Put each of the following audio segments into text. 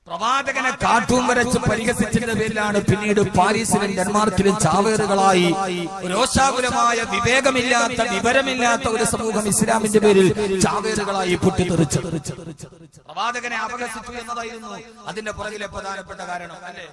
പ്രവാചകനെ കാർട്ടൂൺ വരച്ച് പരിഹസിച്ചതിന്റെ പേരിലാണ് പിന്നീട് പാരീസിലും ഡെൻമാർക്കിലും ചാവേറുകളായി രോഷാകുലമായ വിവേകമില്ലാത്ത വിവരമില്ലാത്ത ഒരു സമൂഹം ഇസ്ലാമിന്റെ പേരിൽ ചാവേറുകളായി പൊട്ടിത്തെറിച്ചത് പ്രവാചകനെ അപകസിച്ചു എന്നതായിരുന്നു അതിന്റെ പുറകിലെ പ്രധാനപ്പെട്ട കാരണം അല്ലേ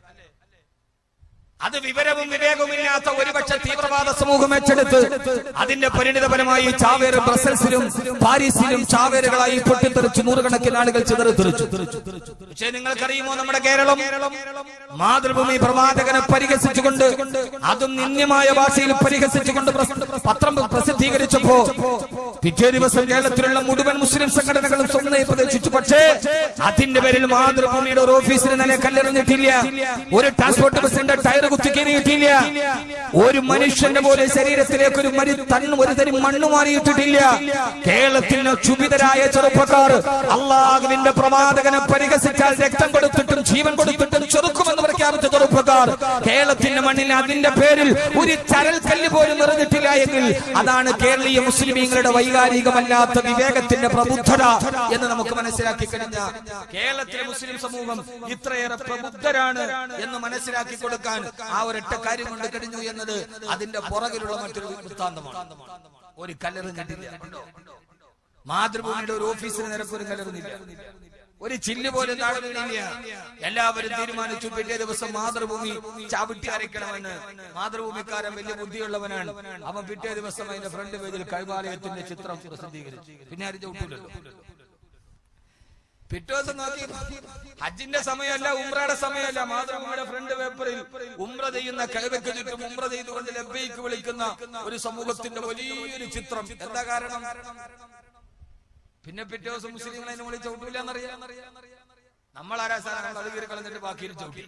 അത് വിവരവും വിവേകവുമില്ലാത്ത ഒരുപക്ഷെ തീവ്രവാദ സമൂഹം ഏറ്റെടുത്ത് അതിന്റെ പരിണിതഫലമായി ചാവേർ ബ്രസൽസിലും പാരീസിലും ചാവേറുകളായി പൊട്ടിത്തെറിച്ച് നൂറുകണക്കിന് ആളുകൾ ചിതറിത്തെറിച്ചു പക്ഷേ നിങ്ങൾക്കറിയുമോ നമ്മുടെ കേരളം മാതൃഭൂമി പ്രവാചകനെ പരിഹസിച്ചുകൊണ്ട് അതും നിന്ദ്യമായ ഭാഷയിൽ പരിഹസിച്ചുകൊണ്ട് പ്രസ- പത്രം പ്രസിദ്ധീകരിച്ചപ്പോ പിറ്റേ ദിവസം കേരളത്തിലുള്ള മുഴുവൻ മുസ്ലിം സംഘടനകളും സ്വന്തം പ്രതീക്ഷിച്ചു പക്ഷേ അതിന്റെ പേരിൽ മാതൃഭൂമിയുടെ ഒരു ഓഫീസിന് നില കല്ലെറിഞ്ഞിട്ടില്ല ഒരു ട്രാൻസ്പോർട്ട് ബസിന്റെ ടയർ കുത്തി കയറിയിട്ടില്ല ഒരു മനുഷ്യന്റെ പോലെ ശരീരത്തിലേക്ക് ഒരു മരി തണ്ണു ഒരു തരി മണ്ണ് മാറിയിട്ടിട്ടില്ല കേരളത്തിൽ ക്ഷുഭിതരായ ചെറുപ്പക്കാർ അള്ളാഹുവിന്റെ പ്രവാചകനെ പരിഹസിച്ചാൽ രക്തം കൊടുത്തിട്ടും ജീവൻ കൊടുത്തിട്ടും ചെറുക്കുമെന്ന് പ്രഖ്യാപിച്ച ചെറുപ്പക്കാർ കേരളത്തിന്റെ മണ്ണിൽ അതിന്റെ പേരിൽ ഒരു ചരൽ കല്ല് പോലും നിറഞ്ഞിട്ടില്ല എങ്കിൽ അതാണ് കേരളീയ മുസ്ലിമീങ്ങളുടെ വൈകാരികമല്ലാത്ത വിവേകത്തിന്റെ പ്രബുദ്ധത എന്ന് നമുക്ക് മനസ്സിലാക്കി കഴിഞ്ഞ കേരളത്തിലെ മുസ്ലിം സമൂഹം ഇത്രയേറെ പ്രബുദ്ധരാണ് എന്ന് മനസ്സിലാക്കി കൊടുക്കാൻ ആ ഒരൊറ്റ കാര്യം കൊണ്ട് കഴിഞ്ഞു എന്നത് അതിന്റെ പുറകിലുള്ള മറ്റൊരു വൃത്താന്തമാണ് ഒരു കല്ലെറിഞ്ഞിട്ടില്ല ഉണ്ടോ? മാതൃഭൂമിയുടെ ഒരു ഓഫീസിന് നിരക്കൊരു കല്ലെറിഞ്ഞില്ല ഒരു ചില്ല് പോലും താഴെ വീണില്ല എല്ലാവരും തീരുമാനിച്ചു പിറ്റേ ദിവസം മാതൃഭൂമി ചവിട്ടി അരയ്ക്കണമെന്ന് മാതൃഭൂമിക്കാരൻ വലിയ ബുദ്ധിയുള്ളവനാണ് അവൻ പിറ്റേ ദിവസം അതിന്റെ ഫ്രണ്ട് പേജിൽ കൈവാലയത്തിന്റെ ചിത്രം പ്രസിദ്ധീകരിച്ചു പിന്നെ ആരും ചവിട്ടൂലല്ലോ പിറ്റേ ദിവസം നോക്കി ഹജ്ജിന്റെ സമയമല്ല ഉംറയുടെ സമയമല്ല മാതൃഭൂമിയുടെ ഫ്രണ്ട് പേപ്പറിൽ ഉംറ ചെയ്യുന്ന കൈവയ്ക്ക് ചുറ്റും ഉംറ ചെയ്തുകൊണ്ട് ലബ്ബൈക്ക് വിളിക്കുന്ന ഒരു സമൂഹത്തിന്റെ വലിയൊരു ചിത്രം എന്താ കാരണം പിന്നെ പിറ്റേ ദിവസം മുസ്ലിങ്ങൾ അതിനെ വിളിച്ച് ചവിട്ടൂല എന്നറിയാം നമ്മൾ ആരാ സാധനം അത് കീറി കളഞ്ഞിട്ട് ബാക്കിയിൽ ചവിട്ടി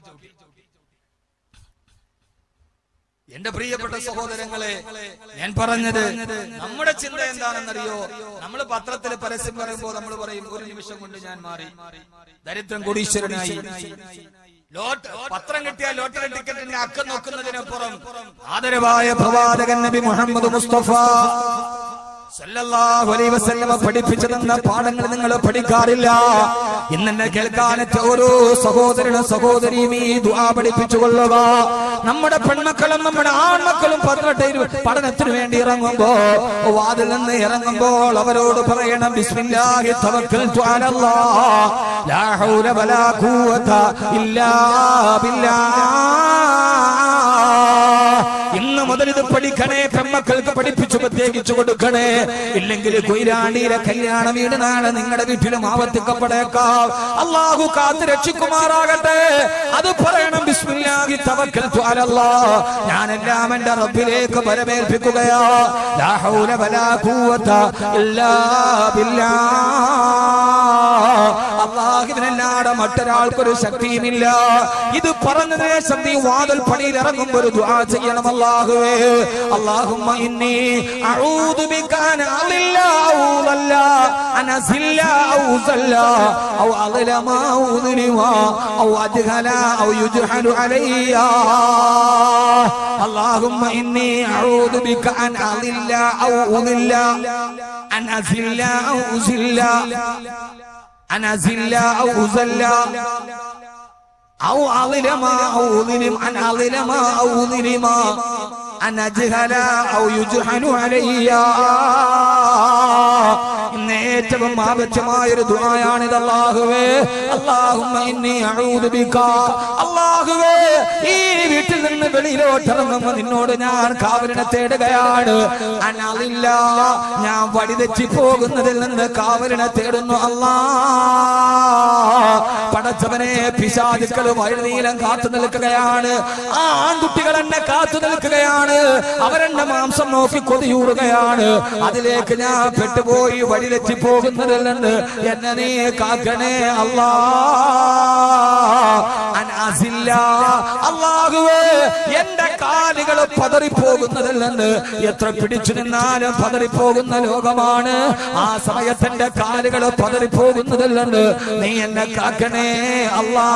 എന്റെ പ്രിയപ്പെട്ട സഹോദരങ്ങളെ ഞാൻ പറഞ്ഞത് നമ്മുടെ ചിന്ത എന്താണെന്നറിയോ നമ്മൾ പത്രത്തിൽ പരസ്യം പറയുമ്പോൾ നമ്മൾ പറയും ഒരു നിമിഷം കൊണ്ട് ഞാൻ മാറി ദരിദ്രം കോടീശ്വരനായി ലോട്ട് പത്രം കിട്ടിയ ലോട്ടറി ടിക്കറ്റിന്റെ അക്കം നോക്കുന്നതിനപ്പുറം ആദരവായ പ്രവാചകൻ നബി മുഹമ്മദ് മുസ്തഫ സല്ലല്ലാഹു അലൈഹി വസല്ലമ പഠിപ്പിച്ചു തന്ന പാഠങ്ങൾ നിങ്ങൾ പഠിക്കാറില്ല ഇന്നെന്നെ കേൾക്കാനറ്റ ഓരോ സഹോദരനും സഹോദരിയും ഈ ദുആ പഠിപ്പിച്ചു കൊള്ളുക നമ്മുടെ പെൺമക്കളും നമ്മുടെ ആൺമക്കളും പതിനെട്ട് ഇരുപത് പഠനത്തിന് വേണ്ടി ഇറങ്ങുമ്പോ വാതിൽ നിന്ന് ഇറങ്ങുമ്പോൾ അവരോട് പറയണം ബിസ്മില്ലാഹി തവക്കൽതു അലല്ലാഹ് ലാ ഹൗല വലാ ഖുവത ഇല്ലാ ബില്ലാഹ് ഇന്ന് മുതൽ ഇത് പഠിക്കണേ പെമ്മക്കൾക്ക് പഠിപ്പിച്ചു പ്രത്യേകിച്ചു കൊടുക്കണേ ഇല്ലെങ്കിൽ കൊയിലാണ്ടിയിലെ കല്യാണ വീട് നാളെ നിങ്ങളുടെ വീട്ടിലും ആവർത്തിക്കപ്പെടേക്കാം അള്ളാഹു കാത്ത് രക്ഷിക്കുമാറാകട്ടെ അത് പറയണം ബിസ്മില്ലാഹി തവക്കൽതു അലല്ലാഹ് ഞാനെല്ലാം എന്റെ റബ്ബിലേക്ക് വരവേൽപ്പിക്കുകയാ ലാ ഹൗല വലാ ഖുവത ഇല്ലാ ബില്ലാഹ് അള്ളാഹുവിനല്ലാതെ മറ്റൊരാൾക്കൊരു ശക്തിയുമില്ല ഇത് പറഞ്ഞതിന് ശേഷം നീ വാതിൽ പണിയിൽ ഇറങ്ങുമ്പോൾ ഒരു ദുആ ചെയ്യണം അല്ലാഹുവേ അല്ലാഹുമ്മ ഇന്നി അഊദു ബിക അൻ അളില്ല ഔ ളല്ല അൻ അസില്ല ഔ സല്ല ഔ അളലമ ഔ ഉദ്ലിമ ഔ അജ്ഹല ഔ യുജ്ഹലു അലയ്യ اللهم إني أعوذ بك أن أضل أو أضل أن أزل أو أزل أن أزل أو أزل أو أظلم أو أظلم أن أظلم أو أظلم أن أجهل أو يجهل علي ഇന്ന് ഏറ്റവും ആവശ്യമായ ഒരു ദുആയാണിത് അല്ലാഹുവേ അല്ലാഹുമ്മ ഇന്നി അഊദു ബിക അല്ലാഹുവേ ഈ വീട്ടിൽ നിന്ന് വെളിയിലോട്ട് ഇറങ്ങുമ്പോൾ നിന്നോട് ഞാൻ കാവലിനെ തേടുകയാണ് അനലില്ല ഞാൻ വഴിതെറ്റി പോകുന്നതിൽ നിന്ന് കാവലിനെ തേടുന്നു അല്ലാ പടച്ചവനെ പിശാചുക്കൾ വഴിനീളം കാത്തു നിൽക്കുകയാണ് ആ ആൺകുട്ടികൾ എന്നെ കാത്തു നിൽക്കുകയാണ് അവരെന്നെ മാംസം നോക്കി കൊതിയൂറുകയാണ് അതിലേക്ക് ഞാൻ പെട്ടുപോയി വഴിതെറ്റി പോകുന്നതിൽ നിന്ന് എന്നെ നീ കാക്കണേ അല്ലാ അനാസില്ല അള്ളാഹുവേ എന്റെ കാലുകൾ പതറിപ്പോകുന്നതിൽ നിന്ന് എത്ര പിടിച്ചു നിന്നാലും പതറിപ്പോകുന്ന ലോകമാണ് ആ സമയത്ത് എന്റെ കാലുകൾ പതറിപ്പോകുന്നതിൽ നിന്ന് നീ എന്നെ കാക്കണേ അല്ലാ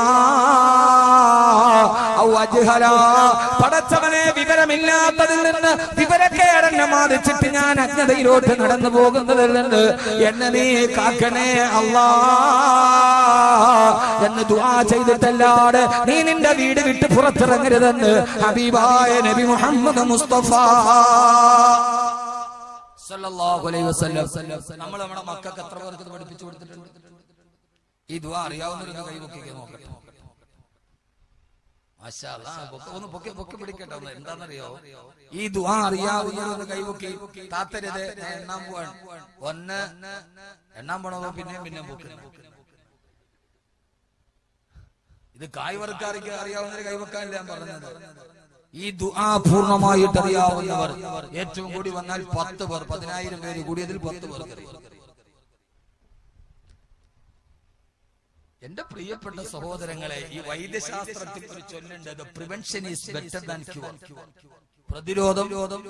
ഔ അജ്ഹല. പടച്ചവനെ വിവരമില്ലാത്തതിൽ നിന്ന് വിവരക്കേടെന്നെ ബാധിച്ചിട്ട് ഞാൻ അജ്ഞതയിലോട്ട് നടന്നു പോകുന്നതിൽ നിന്ന് എന്നെ നീ കാക്കണേ അല്ലാ എന്ന് ദുആ ചെയ്തിട്ടല്ലാതെ നീ നിന്റെ വീട് വിട്ട് പുറത്തിറങ്ങരുതെന്ന് ഹബീബായ നബി മുഹമ്മദ് മുസ്തഫ സല്ലല്ലാഹു അലൈഹി വസല്ലം നമ്മൾ നമ്മുടെ മക്കൾക്ക് എത്ര പേർക്ക് ഇത് പഠിപ്പിച്ചു കൊടുത്തിട്ടുണ്ട് ഈ ദുആ അറിയാവുന്നവരൊന്ന് കൈവക്കിക്കാൻ നോക്കട്ടെ മാഷാ അല്ലാ, പൊക്ക- ഒന്ന് പൊക്കി പൊക്കി പിടിക്കട്ടെ ഒന്ന് എന്താണെന്നറിയോ ഈ ദുആ അറിയാവുന്നവരൊന്ന് കൈവക്കി താത്തരുത് ഞാൻ എണ്ണാൻ പോവാണ് ഒന്ന് എണ്ണാൻ പോണോ പിന്നെയും പിന്നെയും പൊക്കുന്നു ഇത് കായ് വറുക്കാർക്ക് അറിയാവുന്നവര് കൈവെക്കാനല്ല ഞാൻ പറഞ്ഞത് ഈ ദുആ പൂർണ്ണമായിട്ട് അറിയാവുന്നവർ ഏറ്റവും കൂടി വന്നാൽ പത്ത് പേർ പതിനായിരം പേര് കൂടിയതിൽ പത്ത് പേർക്ക് അറിയാം. എന്റെ പ്രിയപ്പെട്ട സഹോദരങ്ങളെ ഈ വൈദ്യശാസ്ത്രത്തിൽ ഒരു ചൊല്ലുണ്ട് prevention is better than cure പ്രതിരോധം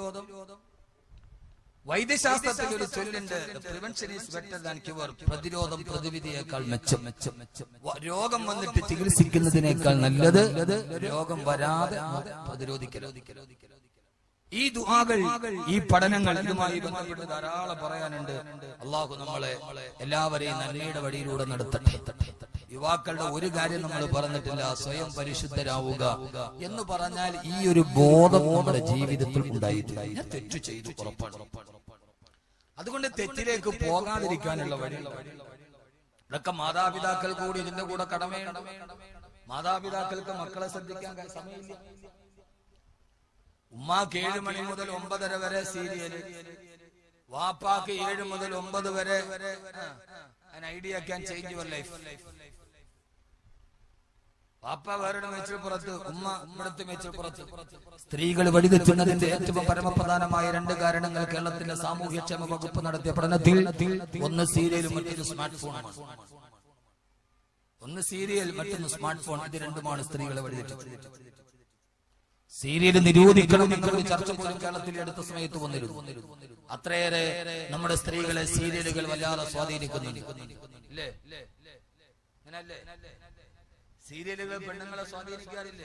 വൈദ്യശാസ്ത്രത്തിൽ ഒരു ചൊല്ലുണ്ട് prevention is better than cure പ്രതിരോധം പ്രതിവിധിയേക്കാൾ മെച്ചം മെച്ചം മെച്ചം വ- രോഗം വന്നിട്ട് ചികിത്സിക്കുന്നതിനേക്കാൾ നല്ലത് രോഗം വരാതെ പ്രതിരോധിക്കലോ ഈ ദുആകൾ ഈ പഠനങ്ങൾ ഇതുമായി ബന്ധപ്പെട്ട് ധാരാളം പറയാനുണ്ട് അള്ളാഹു നമ്മളെ എല്ലാവരെയും നന്മയുടെ വഴിയിലൂടെ നടത്തട്ടെ യുവാക്കളുടെ ഒരു കാര്യം നമ്മൾ പറഞ്ഞിട്ടില്ല സ്വയം പരിശുദ്ധരാവുക എന്ന് പറഞ്ഞാൽ ഈ ഒരു ബോധം നമ്മുടെ ജീവിതത്തിൽ ഉണ്ടായിട്ടില്ല ഞാൻ തെറ്റു ചെയ്തു ഉറപ്പാണ് അതുകൊണ്ട് തെറ്റിലേക്ക് പോകാതിരിക്കാനുള്ള വഴി ഇതൊക്കെ മാതാപിതാക്കൾ കൂടി ഇതിന്റെ കൂടെ കടമയുണ്ട് മാതാപിതാക്കൾക്ക് മക്കളെ ശ്രദ്ധിക്കാൻ ക- സമയമില്ല ഉമ്മാക്ക് ഏഴ് മണി മുതൽ ഒമ്പതര വരെ സീരിയല് വാപ്പാക്ക് ഏഴ് മുതൽ ഒമ്പത് വരെ idea can change your life വാപ്പ വേറെ മേച്ചിൽ പുറത്ത് ഉമ്മ ഇവിടുത്തെ മേച്ചിൽ പുറത്ത് സ്ത്രീകൾ വഴിതെറ്റുന്നതിന്റെ ഏറ്റവും പരമപ്രധാനമായ രണ്ട് കാരണങ്ങൾ കേരളത്തിലെ സാമൂഹ്യക്ഷേമ വകുപ്പ് നടത്തിയ പഠനത്തിൽ ഒന്ന് സീരിയലും മറ്റൊരു സ്മാർട്ട് ഫോണുമാണ് ഒന്ന് സീരിയൽ മറ്റൊന്ന് സ്മാർട്ട് ഫോൺ ഇത് രണ്ടുമാണ് സ്ത്രീകളെ വഴിതെറ്റിച്ചത് സീരിയൽ നിരോധിക്കണം എന്നൊരു ചർച്ച പോലും കേരളത്തിൽ അടുത്ത സമയത്ത് വന്നിരുന്നു അത്രയേറെ നമ്മുടെ സ്ത്രീകളെ സീരിയലുകൾ വല്ലാതെ സ്വാധീനിക്കുന്നുണ്ട് ഇല്ലേ അങ്ങനല്ലേ സീരിയലുകൾ പെണ്ണുങ്ങളെ സ്വാധീനിക്കാറില്ലേ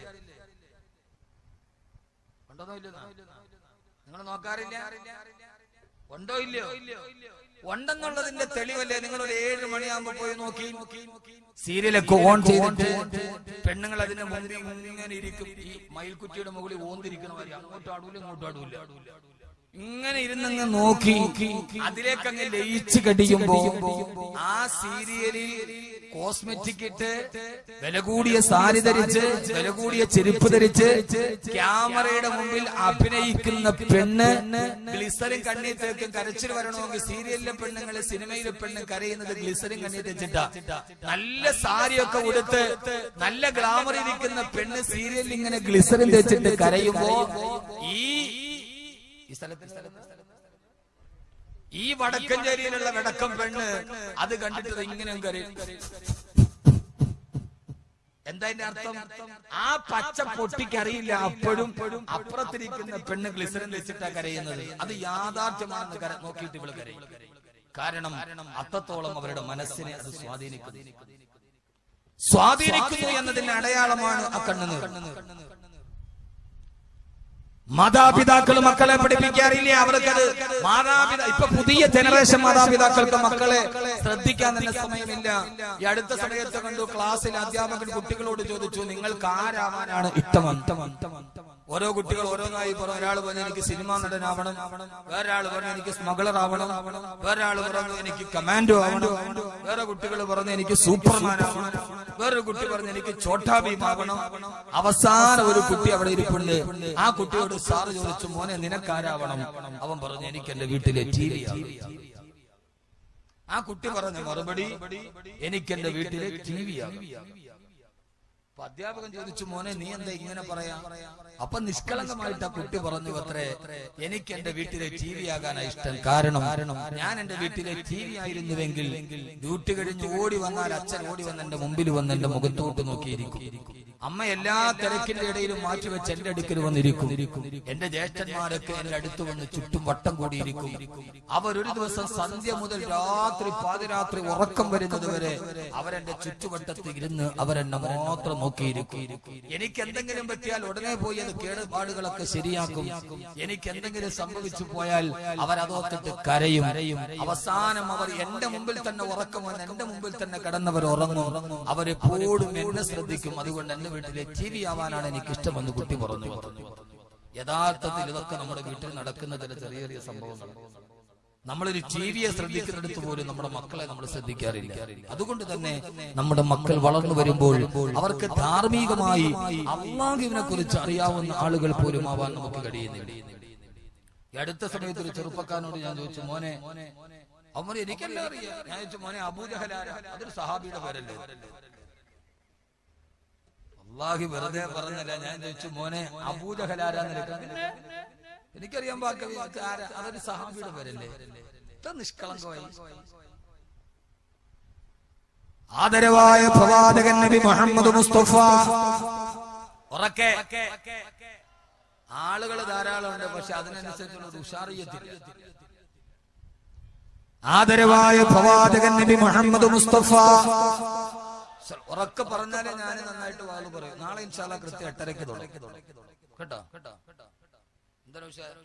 ഉണ്ടോന്നോ ഇല്ലെന്നോ നിങ്ങൾ നോക്കാറില്ല ഉണ്ടോ ഇല്ലയോ ഉണ്ടെന്നുള്ളതിന്റെ തെളിവല്ലേ നിങ്ങൾ ഒരു ഏഴ് മണിയാകുമ്പോ പോയി നോക്കി സീരിയലൊക്കെ ഓൺ ചെയ്തിട്ട് പെണ്ണുങ്ങൾ അതിന്റെ മുമ്പിൽ ഇങ്ങനെ ഇരിക്കും ഈ മയിൽക്കുറ്റിയുടെ മുകളിൽ ഓന്തിരിക്കണ വരെ അങ്ങോട്ടും ആടൂല ഇങ്ങോട്ടും ആടൂല ഇങ്ങനെ ഇരുന്നങ്ങ് നോക്കി അതിലേക്ക് അങ്ങ് ലയിച്ച് കടിയുമ്പോ ആ സീരിയലിൽ കോസ്മെറ്റിക് ഇട്ട് വില കൂടിയ സാരി ധരിച്ച് വില കൂടിയ ചെരുപ്പ് ധരിച്ച് ക്യാമറയുടെ മുമ്പിൽ അഭിനയിക്കുന്ന പെണ്ണ് ഗ്ലിസറിൻ കണ്ണീർ തേക്കും കരച്ചിൽ വരണമെങ്കിൽ സീരിയലിലെ പെണ്ണുങ്ങള് സിനിമയിലെ പെണ്ണ് കരയുന്നത് ഗ്ലിസറിൻ കണ്ണീർ തെച്ചിട്ടാ നല്ല സാരിയൊക്കെ ഉടുത്ത് നല്ല ഗ്ലാമർ ഇരിക്കുന്ന പെണ്ണ് സീരിയലിൽ ഇങ്ങനെ ഗ്ലിസറിൻ തേച്ചിട്ട് കരയുമ്പോ ഈ ഈ സ്ഥലത്ത് സ്ഥലത്ത് ഈ വടക്കഞ്ചേരിയിലുള്ള വടക്കം പെണ്ണ് അത് കണ്ടിട്ട് ഇങ്ങനെ കരയും എന്താ അതിന്റെ അർത്ഥം ആ പച്ച പൊട്ടിക്കറിയില്ല അപ്പോഴും അപ്പുറത്തിരിക്കുന്ന പെണ്ണ് ഗ്ലിസറിൻ വെച്ചിട്ടാ കരയുന്നത് അത് യാഥാർത്ഥ്യമാണെന്ന് കര- നോക്കിയിട്ട് ഇവള് കരയും കാരണം അത്രത്തോളം അവരുടെ മനസ്സിനെ അത് സ്വാധീനിക്കുന്നു സ്വാധീനിക്കുന്നു എന്നതിന്റെ അടയാളമാണ് ആ കണ്ണുനീർ മാതാപിതാക്കൾ മക്കളെ പഠിപ്പിക്കാറില്ല അവർക്കത് മാതാപിതാ ഇപ്പൊ പുതിയ ജനറേഷൻ മാതാപിതാക്കൾക്ക് മക്കളെ ശ്രദ്ധിക്കാൻ തന്നെ സമയമില്ല ഈ അടുത്ത സമയത്ത് കണ്ടു ക്ലാസ്സിൽ അധ്യാപകൻ കുട്ടികളോട് ചോദിച്ചു നിങ്ങൾക്ക് ആരാവാനാണ് ഇഷ്ടം ഓരോ കുട്ടികൾ ഓരോന്നായി പറഞ്ഞു ഒരാൾ പറഞ്ഞു എനിക്ക് സിനിമാ നടനാവണം വേറൊരാൾ പറഞ്ഞു എനിക്ക് സ്മഗ്ലർ ആവണം വേറൊരാൾ പറഞ്ഞു എനിക്ക് കമാൻഡോ ആവണം വേറെ കുട്ടികൾ പറഞ്ഞു എനിക്ക് സൂപ്പർമാൻ ആവണം വേറൊരു കുട്ടി പറഞ്ഞു എനിക്ക് ചോട്ടാ ഭീം ആവണം അവസാനം ഒരു കുട്ടി അവിടെ ഇരിപ്പുണ്ട് ആ കുട്ടിയോട് സാറ് ചോദിച്ചു മോനെ നിനക്കാരാവണം അവൻ പറഞ്ഞു എനിക്ക് എന്റെ വീട്ടിലെ ടി വി ആ കുട്ടി പറഞ്ഞ മറുപടി എനിക്ക് എന്റെ വീട്ടിലെ ടി വി അപ്പൊ അധ്യാപകൻ ചോദിച്ചു മോനെ നീ എന്താ ഇങ്ങനെ പറയാ അപ്പൊ നിഷ്കളങ്കമായിട്ട് ആ കുട്ടി പറഞ്ഞു അത്രേ എനിക്ക് എന്റെ വീട്ടിലെ ടി വി ആകാനാ ഇഷ്ടം കാരണം ഞാൻ എന്റെ വീട്ടിലെ ടി വി ആയിരുന്നുവെങ്കിൽ ഡ്യൂട്ടി കഴിഞ്ഞ് ഓടി വന്നാൽ അച്ഛൻ ഓടി വന്ന് എന്റെ മുമ്പിൽ വന്ന് എന്റെ മുഖത്തോട്ട് നോക്കിയിരിക്കും അമ്മ എല്ലാ തിരക്കിന്റെ ഇടയിലും മാറ്റിവെച്ച് എന്റെ അടുക്കൽ വന്നിരിക്കും എന്റെ ജ്യേഷ്ഠന്മാരൊക്കെ എന്റെ അടുത്ത് വന്ന് ചുറ്റും വട്ടം കൂടിയിരിക്കും അവരൊരു ദിവസം സന്ധ്യ മുതൽ രാത്രി പാതിരാത്രി ഉറക്കം വരുന്നത് വരെ അവരെന്റെ ചുറ്റുവട്ടത്ത് ഇരുന്ന് അവരെന്നെ മാത്രം നോക്കിയിരിക്കും എനിക്ക് എന്തെങ്കിലും പറ്റിയാൽ ഉടനെ പോയി അത് കേടുപാടുകളൊക്കെ ശരിയാക്കും എനിക്ക് എന്തെങ്കിലും സംഭവിച്ചു പോയാൽ അവരതോത്തിട്ട് കരയും അവസാനം അവർ എന്റെ മുമ്പിൽ തന്നെ ഉറക്കം വന്ന് എന്റെ മുമ്പിൽ തന്നെ കിടന്നവർ ഉറങ്ങും അവരെപ്പോഴും എന്നെ ശ്രദ്ധിക്കും അതുകൊണ്ട് എന്റെ വീട്ടിലെ ടി വി ആവാനാണ് എനിക്ക് ഇഷ്ടമെന്ന് കുട്ടി പറഞ്ഞു യഥാർത്ഥത്തിൽ ഇതൊക്കെ നമ്മുടെ വീട്ടിൽ നടക്കുന്ന ചില ചെറിയ ചെറിയ സംഭവങ്ങൾ നമ്മളൊരു ടി വിയെ ശ്രദ്ധിക്കുന്നിടത്ത് പോലും നമ്മുടെ മക്കളെ നമ്മൾ ശ്രദ്ധിക്കാറില്ല അതുകൊണ്ട് തന്നെ നമ്മുടെ മക്കൾ വളർന്നു വരുമ്പോൾ അവർക്ക് ധാർമ്മികമായി അള്ളാഹുവിനെ കുറിച്ച് അറിയാവുന്ന ആളുകൾ പോലും ആവാൻ നമുക്ക് കഴിയുന്നില്ല ഈ അടുത്ത സമയത്ത് ഒരു ചെറുപ്പക്കാരനോട് ഞാൻ ചോദിച്ചു മോനെ അവൻ എനിക്കെല്ലാം അറിയാം ഞാൻ ചോദിച്ചു മോനെ അബൂജഹലാര അതൊരു സഹാബിയുടെ പേരല്ലേ അള്ളാഹി വെറുതെ പറഞ്ഞല്ല ഞാൻ ചോദിച്ചു മോനെ അബൂജഹലാരാന്ന് എടുക്കാൻ എനിക്കറിയാൻ ബാക്കി ആരാ അതൊരു സഹാബിയുടെ പേരല്ലേ ഇത്ര നിഷ്കളങ്കമായി ആദരവായ പ്രവാചകൻ നബി മുഹമ്മദ് മുസ്തഫ ഉറക്കെ ആളുകൾ ധാരാളം ഉണ്ട് പക്ഷെ അതിനനുസരിച്ചുള്ള ഒരു ഉഷാറിയത്തില്ല ആദരവായ പ്രവാചകൻ നബി മുഹമ്മദ് മുസ്തഫ ഉറക്കെ പറഞ്ഞാലേ ഞാൻ നന്നായിട്ട് വാള് പറയും നാളെ ഇൻഷാല്ല കൃത്യം എട്ടരയ്ക്ക് തുടങ്ങി കേട്ടോ കേട്ടോ എന്താണ് ഉഷാർ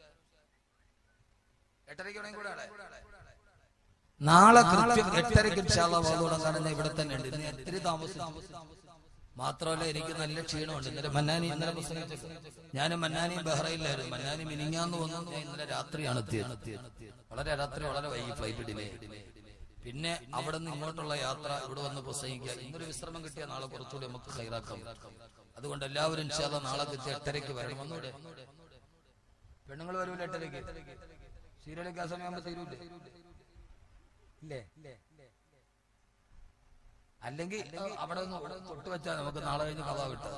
എട്ടരയ്ക്ക് തുടങ്ങി കൂടെ നാളെ കൃത്യം എട്ടരയ്ക്ക് ഇൻഷാല്ല വാള് തുടങ്ങാൻ ഞാൻ ഇവിടെ തന്നെ ഉണ്ട് ഇന്ന് ഒത്തിരി താമസിച്ചു മാത്രമല്ല എനിക്ക് നല്ല ക്ഷീണമുണ്ട് ഇന്നലെ മന്നാനി ഇന്നലെ പ്രസംഗിച്ചു ഞാൻ മന്നാനിയും ബഹ്റയിലായിരുന്നു മന്നാനി മിനിങ്ങാന്ന് വന്നു ഞാൻ ഇന്നലെ രാത്രിയാണ് എത്തിയത് വളരെ രാത്രി വളരെ വൈകി ഫ്ലൈറ്റ് ഡിലേ പിന്നെ അവിടെ നിന്ന് ഇങ്ങോട്ടുള്ള യാത്ര ഇവിടെ വന്ന് പ്രസംഗിക്കുക ഇന്നൊരു വിശ്രമം കിട്ടിയ നാളെ കുറച്ചുകൂടി നമുക്ക് ഹൈറാക്കാം അതുകൊണ്ട് എല്ലാവരും ഇൻഷാല്ല നാളെ കൃത്യം എട്ടരയ്ക്ക് വരണം വന്നൂടെ പെണ്ണുങ്ങൾ വരൂല എട്ടരയ്ക്ക് സീരിയലൊക്കെ ആ സമയമാകുമ്പോ തീരൂലേ ഇല്ലേ അല്ലെങ്കിൽ അവിടെ നിന്ന് തൊട്ട് വെച്ചാൽ നമുക്ക് നാളെ കഴിഞ്ഞ് കഥ വിട്ട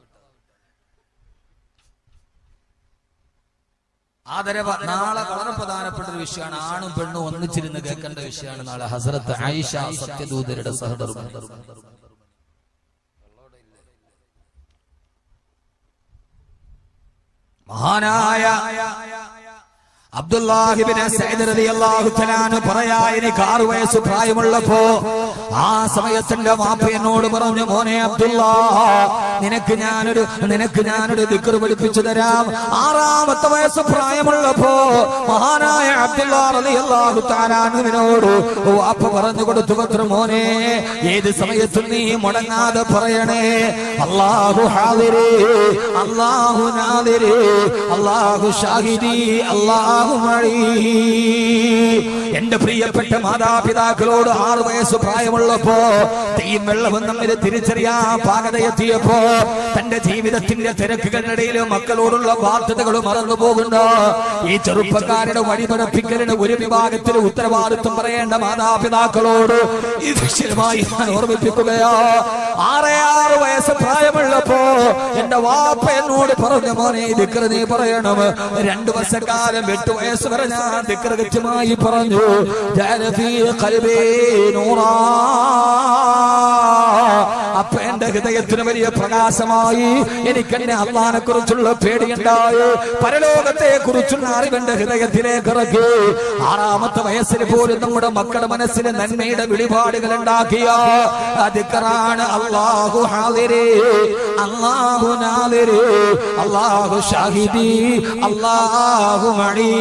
ആദരവ നാളെ വളരെ പ്രധാനപ്പെട്ട ഒരു വിഷയമാണ് ആണും പെണ്ണും ഒന്നിച്ചിരുന്ന് കേൾക്കേണ്ട വിഷയമാണ് നാളെ ഹസരത്ത് ആയിഷ സത്യദൂതരുടെ സഹധർമ്മം മഹാനായ അബ്ദുല്ലാഹിബിന് സൈദ് റളിയല്ലാഹു തആല പറയാ എനിക്ക് ആറു വയസ്സ് പ്രായമുള്ളപ്പോ ആ സമയത്തിന്റെ വാപ്പ എന്നോട് പറഞ്ഞു മോനെ അബ്ദുല്ലാ നിനക്ക് ഞാനൊരു നിനക്ക് ഞാനൊരു ദിക്ർ പഠിപ്പിച്ചു തരാം ആറാമത്തെ വയസ്സ് പ്രായമുള്ളപ്പോ മഹാനായ അബ്ദുല്ലാ റളിയല്ലാഹു തആലാനുവിനോട് വാപ്പ പറഞ്ഞു കൊടുത്തു പത്ര മോനെ ഏത് സമയത്തും നീ മുടങ്ങാതെ പറയണേ അല്ലാഹു ഹാദിരേ അല്ലാഹു നാദിരേ അല്ലാഹു ഷാഹിദി അല്ലാഹു മഴീ എന്റെ പ്രിയപ്പെട്ട മാതാപിതാക്കളോട് ആറു വയസ്സ് പ്രായമുള്ളപ്പോ തീയും വെള്ളവും തമ്മിൽ തിരിച്ചറിയാൻ പാകതയെത്തിയപ്പോ തന്റെ ജീവിതത്തിന്റെ തിരക്കുകളിടയിൽ മക്കളോടുള്ള ബാധ്യതകൾ മറന്നു പോകുന്നു ഈ ചെറുപ്പക്കാരുടെ വഴിപടപ്പിക്കലിന് ഒരു വിഭാഗത്തിൽ ഉത്തരവാദിത്വം പറയേണ്ട മാതാപിതാക്കളോട് ഈ വിഷയമായി ഞാൻ ഓർമ്മിപ്പിക്കുകയോ ആറേ ആറ് വയസ്സ് പ്രായമുള്ളപ്പോ എന്റെ വാപ്പ എന്നോട് പറഞ്ഞു മോനെ ദിക്കർ നീ പറയണം രണ്ടു വർഷക്കാലം എട്ട് വയസ്സ് വരെ ഞാൻ ദിക്കർ കൃത്യമായി പറഞ്ഞു ജാലഫീ ഖൽബി നൂറാ അപ്പൊ എന്റെ ഹൃദയത്തിന് വലിയ പ്രകാശമായി എനിക്ക് എന്നെ അള്ളഹാനെ കുറിച്ചുള്ള പേടിയുണ്ടായി പരലോകത്തെ കുറിച്ചുള്ള അറിവെന്റെ ഹൃദയത്തിലേക്ക് ഇറക്കി ആറാമത്തെ വയസ്സിൽ പോലും നമ്മുടെ മക്കളുടെ മനസ്സിൽ നന്മയുടെ വെളിപാടുകൾ ഉണ്ടാക്കിയ അതിക്കറാണ് അള്ളാഹു ഹാദിരേ അള്ളാഹു നാദിരേ അള്ളാഹു ഷാഹിദി അള്ളാഹു മണി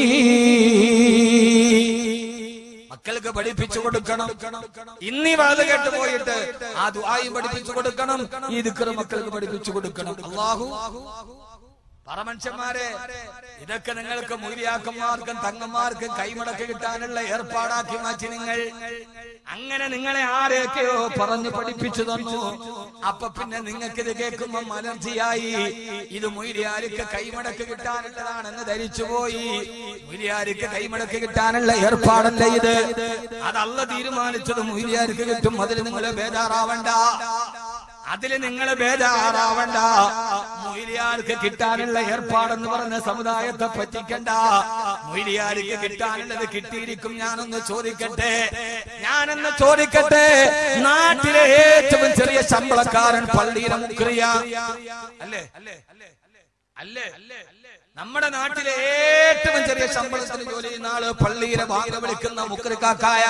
മക്കൾക്ക് പഠിപ്പിച്ചു കൊടുക്കണം ഇന്നീ വാത് കേട്ട് പോയിട്ട് ആ ദുആയും പഠിപ്പിച്ചു കൊടുക്കണം ഈ ദിക്ർ മക്കൾക്ക് പഠിപ്പിച്ചു കൊടുക്കണം അള്ളാഹു പറമനുഷ്യന്മാരെ ഇതൊക്കെ നിങ്ങൾക്ക് മൂര്യാക്കന്മാർക്കും തങ്ങന്മാർക്കും കൈമടക്ക് കിട്ടാനുള്ള ഏർപ്പാടാക്കി മാറ്റി നിങ്ങൾ അങ്ങനെ നിങ്ങളെ ആരെയൊക്കെയോ പറഞ്ഞു പഠിപ്പിച്ചു തന്നു അപ്പൊ പിന്നെ നിങ്ങൾക്ക് ഇത് കേൾക്കുമ്പോ അലർജിയായി ഇത് മൊയ്ലിയാർക്ക് കൈമടക്ക് കിട്ടാനുള്ളതാണെന്ന് ധരിച്ചുപോയി മൊയ്ലിയാർക്ക് കൈമടക്ക് കിട്ടാനുള്ള ഏർപ്പാടല്ല ഇത് അതല്ല തീരുമാനിച്ചത് മൊയ്ലിയാർക്ക് കിട്ടും അതിൽ നിങ്ങൾ ബേജാറാവണ്ട അതിൽ നിങ്ങൾ ബേജാറാവണ്ട മൊയ്ലിയാർക്ക് കിട്ടാനുള്ള ഏർപ്പാടെന്ന് പറഞ്ഞ സമുദായത്തെ പറ്റിക്കണ്ട മൊയ്ലിയാർക്ക് കിട്ടാനുള്ളത് കിട്ടിയിരിക്കും ഞാനൊന്ന് ചോദിക്കട്ടെ ഞാനൊന്ന് ചോദിക്കട്ടെ നാട്ടിലെ ഏറ്റവും ചെറിയ ശമ്പളക്കാരൻ പള്ളിയിലെ മുക്രിയ അല്ലേ അല്ലേ അല്ലേ നമ്മുടെ നാട്ടിലെ ഏറ്റവും ചെറിയ ശമ്പളത്തിന് ജോലി ചെയ്യുന്ന ആള് പള്ളിയിലെ വാങ്ങ വിളിക്കുന്ന മുക്രിക്കാക്കായ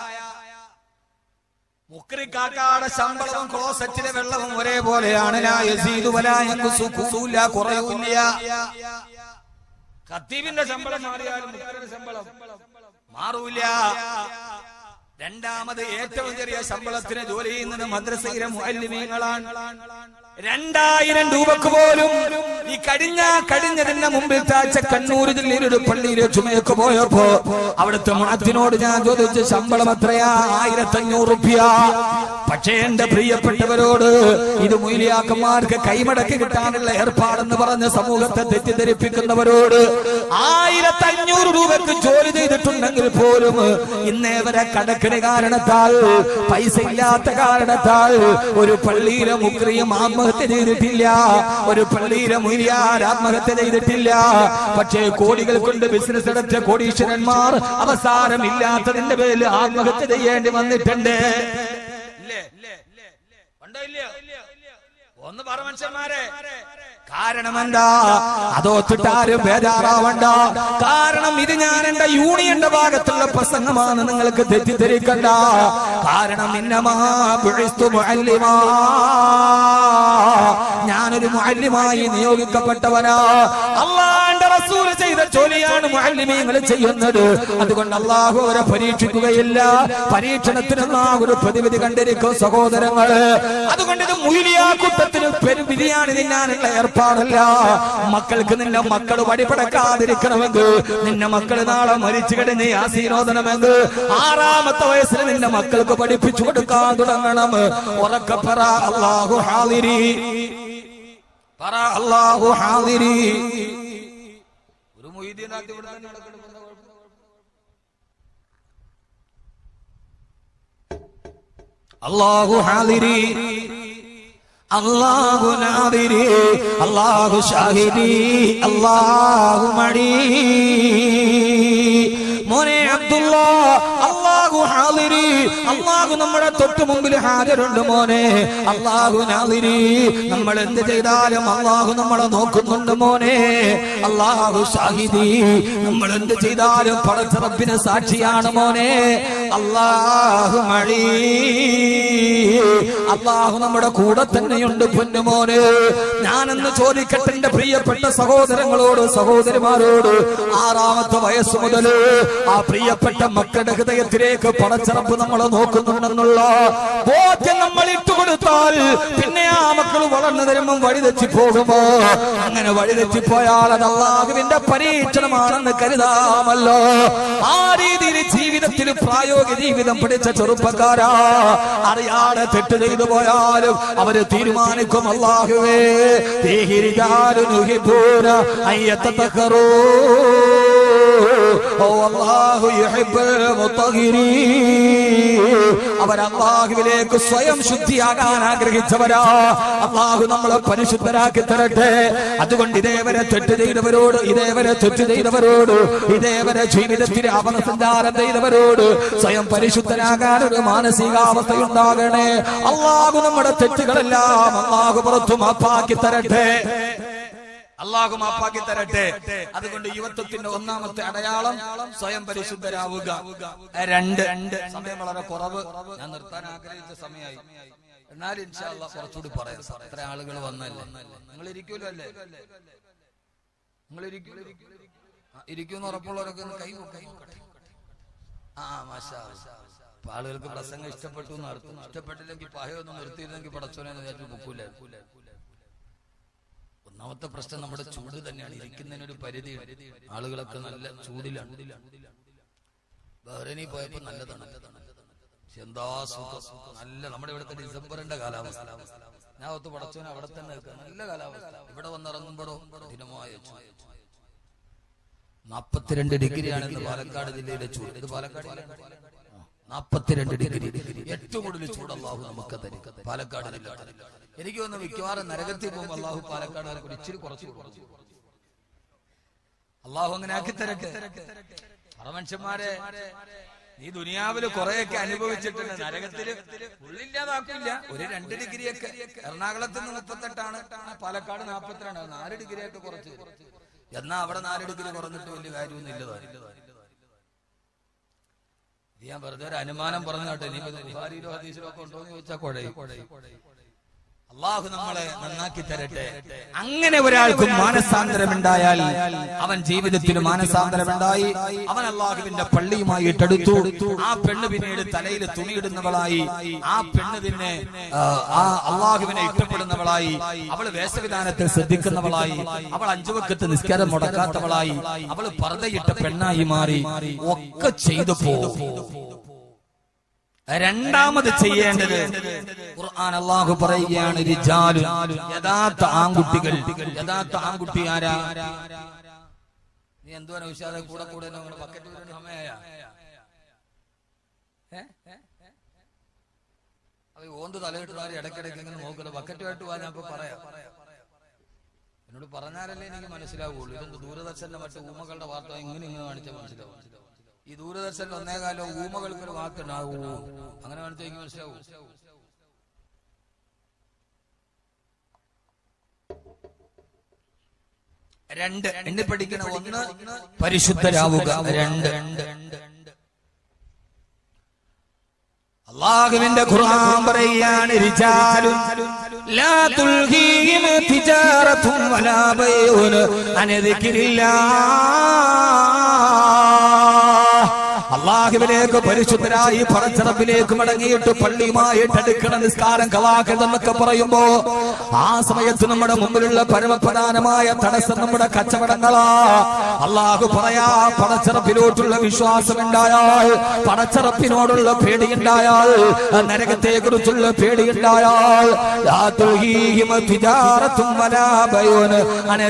മുക്രിക്കാക്കാടെ ശമ്പളവും ക്ലോസറ്റിലെ വെള്ളവും ഒരേപോലെയാണ് ലാ യസീദു വലാ യൻഖുസു, കൂടൂല, കുറയൂല്ല ഖത്തീബിന്റെ ശമ്പളം മാറിയാലും മുക്രിയുടെ ശമ്പളം മാറൂല രണ്ടാമത് ഏറ്റവും ചെറിയ ശമ്പളത്തിന് ജോലി ചെയ്യുന്നത് മദ്രസയിലെ മുഅല്ലിമീങ്ങളാണ് രണ്ടായിരം രൂപക്ക് പോലും ഈ കഴിഞ്ഞ കഴിഞ്ഞതിന്റെ മുമ്പിൽ താഴ്ച കണ്ണൂർ ജില്ലയിൽ ഒരു പള്ളിയിലെ ചുമയൊക്കെ പോയപ്പോ അവിടുത്തെ മുണത്തിനോട് ഞാൻ ചോദിച്ച ശമ്പളം എത്രയാ ആയിരത്തി അഞ്ഞൂറ് റുപ്യ പക്ഷേ എന്റെ പ്രിയപ്പെട്ടവരോട് ഇത് മൂലിയാക്കന്മാർക്ക് കൈമടക്കി കിട്ടാനുള്ള ഏർപ്പാടെന്ന് പറഞ്ഞ് സമൂഹത്തെ തെറ്റിദ്ധരിപ്പിക്കുന്നവരോട് ആയിരത്തി അഞ്ഞൂറ് രൂപക്ക് ജോലി ചെയ്തിട്ടുണ്ടെങ്കിൽ പോലും ഇന്നേ വരെ കടക്കിന് കാരണത്താൽ പൈസ ഇല്ലാത്ത കാരണത്താൽ ഒരു പള്ളിയിലെ മുക്രിയും ആത്മഹത്യ ചെയ്തിട്ടില്ല ഒരു പള്ളിയിലെ മുരിയാർ ആത്മഹത്യ ചെയ്തിട്ടില്ല പക്ഷേ കോടികൾ കൊണ്ട് ബിസിനസ് നടത്തിയ കോടീശ്വരന്മാർ അവസാനം ഇല്ലാത്തതിന്റെ പേരിൽ ആത്മഹത്യ ചെയ്യേണ്ടി വന്നിട്ടുണ്ട് ഇല്ലേ? ഉണ്ടോ ഇല്ലയോ? ഒന്ന് പറ മനുഷ്യന്മാരെ കാരണം എന്താ അതോത്തിട്ടാരും ബേജാറാവണ്ട കാരണം ഇത് ഞാൻ എന്റെ യൂണിയന്റെ ഭാഗത്തുള്ള പ്രസംഗമാണ് നിങ്ങൾക്ക് തെറ്റിദ്ധരിക്കണ്ട കാരണം ഇന്നമാ ബുഇസ്തു മുഅല്ലിമാ. ഞാനൊരു മുഅല്ലിമായി നിയോഗിക്കപ്പെട്ടവനാ അള്ളാന്റെ റസൂൽ ചെയ്ത ജോലിയാണ് മുഅല്ലിമീങ്ങൾ ചെയ്യുന്നത് അതുകൊണ്ട് അള്ളാഹു അവരെ പരീക്ഷിക്കുകയില്ല പരീക്ഷണത്തിന് അള്ളാഹു ഒരു പ്രതിവിധി കണ്ടിരിക്കും സഹോദരങ്ങള് അതുകൊണ്ട് ഇത് മുയിലിയാ കൂട്ടത്തിന് പെരു ബിരിയാണി തിന്നാനുള്ള ഏർപ്പാടല്ല മക്കൾക്ക് നിന്റെ മക്കൾ വഴിപടക്കാതിരിക്കണമെങ്കിൽ നിന്റെ മക്കൾ നാളെ മരിച്ചു കിടന്ന് ആസീനോദനമെങ്കിൽ ആറാമത്തെ വയസ്സിൽ നിന്റെ മക്കൾക്ക് പഠിപ്പിച്ചു കൊടുക്കാൻ തുടങ്ങണം ഉറക്കെ പറ അള്ളാഹു ഹാദിരി പറ അള്ളാഹു ഹാദിരി ഒരു മൊയ്തീൻ ആദ്യം ഇവിടെ തന്നെ നടക്കണം എന്താ കുഴപ്പം? അള്ളാഹു ഹാദിരി അള്ളാഹു നാദിരി അള്ളാഹു ഷാഹിദി അള്ളാഹു മടി മോനെ അബ്ദുള്ള അള്ളാഹു ഹാദിരി അള്ളാഹു നമ്മുടെ തൊട്ടു മുമ്പിൽ ഹാജരുണ്ട് മോനെ അള്ളാഹു നാദിരി നമ്മൾ എന്ത് ചെയ്താലും അള്ളാഹു നമ്മളെ നോക്കുന്നുണ്ട് മോനെ അള്ളാഹു ഷാഹിദി നമ്മൾ എന്ത് ചെയ്താലും പടച്ച റബ്ബിന് സാക്ഷിയാണ് മോനെ അള്ളാഹു മഴി അള്ളാഹു നമ്മുടെ കൂടെ തന്നെയുണ്ട് പൊന്നുമോന് ഞാനെന്ന് ചോദിക്കട്ടെ എന്റെ പ്രിയപ്പെട്ട സഹോദരങ്ങളോട് സഹോദരിമാരോട് ആറാമത്തെ വയസ്സ് മുതൽ ആ പ്രിയപ്പെട്ട മക്കളുടെ ഹൃദയത്തിലേക്ക് പടച്ചിറപ്പ് നമ്മളെ നോക്കുന്നുണ്ടെന്നുള്ള ബോധ്യം നമ്മൾ ഇട്ടുകൊടുത്താൽ പിന്നെ ആ മക്കൾ വളർന്നു തരുമ്പം വഴിതെറ്റി പോകുമോ അങ്ങനെ വഴിതെറ്റി പോയാൽ അത് അള്ളാഹുവിന്റെ പരീക്ഷണമാണെന്ന് കരുതാമല്ലോ ആ രീതിയിൽ ജീവിതത്തിൽ പ്രായോഗിക ജീവിതം പഠിച്ച ചെറുപ്പക്കാരാ അറിയാതെ തെറ്റ് ചെയ്തു പോയാലും അവര് തീരുമാനിക്കും അള്ളാഹുവേ തീഹിരിജാലുനുഹിബൂന അയ്യത്തക്കറൂ ഓ അള്ളാഹു യുഹിബ്ബുൽ മുത്തഹിരീൻ അവർ അള്ളാഹുവിലേക്ക് സ്വയം ശുദ്ധിയാകാൻ ആഗ്രഹിച്ചവരാ അള്ളാഹു നമ്മളെ പരിശുദ്ധരാക്കി തരട്ടെ അതുകൊണ്ട് ഇതേവരെ തെറ്റ് ചെയ്തവരോട് ഇതേവരെ തെറ്റ് ചെയ്തവരോട് ഇതേവരെ ജീവിതത്തിൽ അവനസഞ്ചാരം ചെയ്തവരോട് സ്വയം പരിശുദ്ധനാകാൻ ഒരു മാനസികാവസ്ഥയുണ്ടാകണേ അള്ളാഹു നമ്മുടെ തെറ്റുകളെല്ലാം അള്ളാഹു പുറത്തു മാപ്പാക്കി തരട്ടെ അള്ളാഹു മാപ്പാക്കി തരട്ടെ അതുകൊണ്ട് യുവത്വത്തിന്റെ ഒന്നാമത്തെ അടയാളം സ്വയം പരിശുദ്ധരാവുക രണ്ട് സമയം വളരെ കുറവ് ഞാൻ നിർത്താൻ ആഗ്രഹിച്ച സമയമായി എന്നാൽ ഇൻഷാല്ല കുറച്ചുകൂടി പറയാം സാർ എത്ര ആളുകൾ വന്നല്ലേ നിങ്ങൾ ഇരിക്കൂലോ അല്ലേ നിങ്ങൾ ഇരിക്കൂലോ ആ, ഇരിക്കൂന്ന് ഉറപ്പുള്ളവരൊക്കെ ഒന്ന് കൈ കൈ നോക്കട്ടെ. ആ മാഷാ അപ്പൊ ആളുകൾക്ക് പ്രസംഗം ഇഷ്ടപ്പെട്ടു എന്ന് അർത്ഥം ഇഷ്ടപ്പെട്ടില്ലെങ്കിൽ പായൊന്നും നിർത്തിയിരുന്നെങ്കിൽ പടച്ചോനെ എന്ന് വിചാരിച്ചു പൊക്കൂല ഒന്നാമത്തെ പ്രശ്നം നമ്മുടെ ചൂട് തന്നെയാണ് ഇരിക്കുന്നതിനൊരു പരിധി ആളുകളൊക്കെ നല്ല ചൂടിലാണ് ബഹ്റൈനിൽ പോയപ്പോ നല്ലതാണ് പക്ഷെ എന്താ സുഖം നല്ല നമ്മുടെ ഇവിടുത്തെ ഡിസംബറിന്റെ കാലാവസ്ഥ ഞാൻ ഒത്ത് പടച്ചോനെ അവിടെ തന്നെ നിൽക്കുക നല്ല കാലാവസ്ഥ ഇവിടെ വന്നിറങ്ങുമ്പോഴോ കഠിനമായ ചൂട് നാപ്പത്തിരണ്ട് ഡിഗ്രിയാണ് ഇന്ന് പാലക്കാട് ജില്ലയിലെ ചൂട് ഇത് പാലക്കാട് നാപ്പത്തിരണ്ട് ഡിഗ്രി ഏറ്റവും കൂടുതൽ ചൂട് അള്ളാഹു നമുക്ക് തരും പാലക്കാട് ജില്ല എനിക്ക് തോന്നുന്നു മിക്കവാറും നരകത്തിൽ പോകുമ്പോൾ അള്ളാഹു പാലക്കാട് കൂടി ഇച്ചിരി കുറച്ച് കുറച്ചു അള്ളാഹു അങ്ങനെ ആക്കി തരട്ടെ പറ മനുഷ്യന്മാരെ നീ ദുനിയാവില് കുറെയൊക്കെ അനുഭവിച്ചിട്ടുണ്ട് നരകത്തില് ഉള്ളില്ലാതാക്കില്ല ഒരു രണ്ട് ഡിഗ്രിയൊക്കെ എറണാകുളത്ത് നിന്ന് മുപ്പത്തെട്ടാണ് പാലക്കാട് നാൽപ്പത്തിരണ്ടാണ് നാല് ഡിഗ്രിയൊക്കെ കുറച്ച് എന്നാ അവിടെ നാല് ഡിഗ്രി കുറഞ്ഞിട്ട് വലിയ കാര്യമൊന്നും ഇല്ലതാ ഇത് ഞാൻ വെറുതെ ഒരു അനുമാനം പറഞ്ഞു കേട്ടെ നീ ബുഹാരിയിലോ ഹദീസിലോ ഒക്കെ ഉണ്ടോ എന്ന് ചോദിച്ചാൽ കുഴയും അള്ളാഹു നമ്മളെ നന്നാക്കി തരട്ടെ അങ്ങനെ ഒരാൾക്ക് മാനസാന്തരമുണ്ടായാൽ അവൻ ജീവിതത്തിൽ മാനസാന്തരമുണ്ടായി അവൻ അള്ളാഹുവിന്റെ പള്ളിയുമായിട്ടെടുത്തു ആ പെണ്ണ് പിന്നീട് തലയിൽ തുണിയിടുന്നവളായി ആ പെണ്ണ് പിന്നെ ആ, ആ അള്ളാഹുവിനെ ഇഷ്ടപ്പെടുന്നവളായി അവൾ വേഷവിധാനത്തിൽ ശ്രദ്ധിക്കുന്നവളായി അവൾ അഞ്ചു വക്കത്ത് നിസ്കാരം മുടക്കാത്തവളായി അവൾ പർദ്ദയിട്ട പെണ്ണായി മാറി ഒക്കെ ചെയ്തു പോകും രണ്ടാമത് ചെയ്യേണ്ടത് ഖുർആൻ അള്ളാഹു പറയുകയാണ് റിജാലു യഥാർത്ഥ ആൺകുട്ടികൾ യഥാർത്ഥ ആൺകുട്ടി ആരാ നീ എന്തുവാ ഉഷാദെ കൂടെ കൂടെ ബക്കറ്റ് വരുന്ന സമയായ അത് ഓന്ത് തലയിട്ടാൽ ഇടയ്ക്കിടയ്ക്ക് ഇങ്ങനെ നോക്കുന്നത് ബക്കറ്റുമായിട്ട് പോകാൻ ഞാൻ ഇപ്പൊ പറയാം എന്നോട് പറഞ്ഞാലല്ലേ എനിക്ക് മനസ്സിലാവുള്ളൂ ഇതെന്ത് ദൂരദർശന്റെ മറ്റു ഊമകളുടെ വാർത്ത ഇങ്ങനെ ഇങ്ങനെ കാണിച്ചാൽ മനസ്സിലാവും ഈ ദൂരദർശനിൽ ഒന്നേകാലം ഊമകൾക്ക് ഒരു വാക്കുണ്ടാവൂ അങ്ങനെ കാണിച്ചാൽ എനിക്ക് മനസ്സിലാവൂ രണ്ട് എണ്ണി പഠിക്കണ ഒന്ന് പരിശുദ്ധരാവുക രണ്ട് അള്ളാഹുവിന്റെ ഖുർആൻ പറയുകയാണ് റിജാലുൻ ലാ തുൽഹീഹിം തിജാറത്തും വലാ ബൈഉൻ അൻ അള്ളാഹുവിലേക്ക് പരിശുദ്ധരായി പറച്ചറപ്പിലേക്ക് മടങ്ങിയിട്ട് പള്ളിയുമായിട്ട് അടുക്കണ നിസ്കാരം കലാക്കൽ എന്നൊക്കെ പറയുമ്പോ ആ സമയത്ത് നമ്മുടെ മുമ്പിലുള്ള പരമപ്രധാനമായ തടസ്സം നമ്മുടെ കച്ചവടങ്ങളാ അള്ളാഹു പറയാ പടച്ചറപ്പിലോട്ടുള്ള വിശ്വാസം ഉണ്ടായാൽ പടച്ചറപ്പിനോടുള്ള പേടിയുണ്ടായാൽ നരകത്തെ കുറിച്ചുള്ള പേടിയുണ്ടായാൽ ലാ തുൽഹീഹിം തിജാറത്തും വലാ ബൈഉൻ അൻ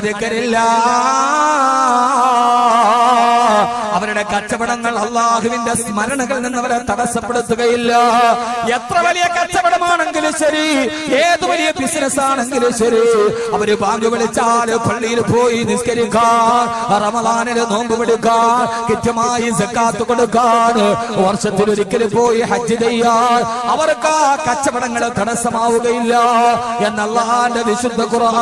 അവരുടെ കച്ചവടങ്ങൾ അള്ളാഹുവിന്റെ സ്മരണകളിൽ നിന്ന് അവരെ തടസ്സപ്പെടുത്തുകയില്ല എത്ര വലിയ കച്ചവടമാണെങ്കിലും ശരി ഏത് വലിയ ബിസിനസ് ആണെങ്കിലും ശരി അവര് ബാങ്ക് വിളിച്ചാൽ പള്ളിയിൽ പോയി നിസ്കരിക്കാൻ റമദാനിന് നോമ്പ് പിടിക്കാൻ കൃത്യമായി സക്കാത്ത് കൊടുക്കാൻ വർഷത്തിൽ ഒരിക്കൽ പോയി ഹജ്ജ് ചെയ്യാൻ അവർക്ക് ആ കച്ചവടങ്ങൾ തടസ്സമാവുകയില്ല എന്നല്ലാന്റെ വിശുദ്ധ ഖുർആൻ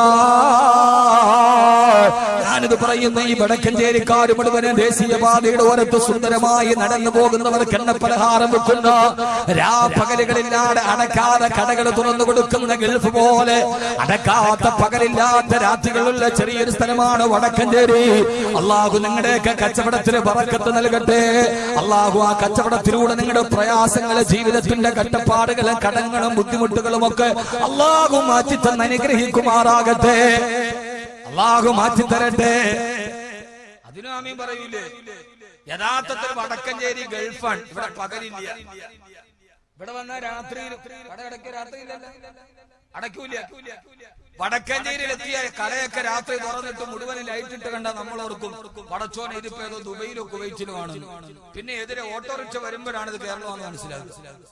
ഞാനിത് പറയുന്ന ഈ വടക്കഞ്ചേരിക്കാർ മുഴുവനും ദേശീയപാതയുടെ ഓരത്ത് സുന്ദരമായി നടന്നു പോകുന്നവർക്ക് എണ്ണ പലഹാരം വെക്കുന്ന രാപ്പകലുകളില്ലാതെ അടക്കാതെ കടകൾ തുറന്നു കൊടുക്കുന്ന ഗൾഫ് പോലെ അടക്കാത്ത പകലില്ലാത്ത രാത്രികളുള്ള ചെറിയൊരു സ്ഥലമാണ് വടക്കഞ്ചേരി അള്ളാഹു നിങ്ങളുടെയൊക്കെ കച്ചവടത്തിന് പറക്കത്ത് നൽകട്ടെ അള്ളാഹു ആ കച്ചവടത്തിലൂടെ നിങ്ങളുടെ പ്രയാസങ്ങളെ ജീവിതത്തിന്റെ കട്ടപ്പാടുകളും കടങ്ങളും ബുദ്ധിമുട്ടുകളും ഒക്കെ അള്ളാഹു മാറ്റി തന്ന് അനുഗ്രഹിക്കുമാറാകട്ടെ അള്ളാഹു മാറ്റി തരട്ടെ അതിനും ആമീൻ പറയൂലേ യഥാർത്ഥത്തിൽ വടക്കഞ്ചേരി ഗൾഫാണ് ഇവിടെ പകലില്ല ഇവിടെ വന്ന രാത്രിയിൽ കട അടയ്ക്ക രാത്രിയിലല്ല അടയ്ക്കൂല വടക്കഞ്ചേരിയിൽ എത്തിയ കടയൊക്കെ രാത്രി തുറന്നിട്ട് മുഴുവൻ ലൈറ്റ് ഇട്ട് കണ്ട നമ്മൾ ഓർക്കും പടച്ചോൻ ഇതിപ്പോ ഏതോ ദുബൈയിലോ കുവൈറ്റിലോ ആണ് പിന്നെ എതിരെ ഓട്ടോറിക്ഷ വരുമ്പോഴാണ് ഇത് കേരളമാണെന്ന് മനസ്സിലാകുന്നത്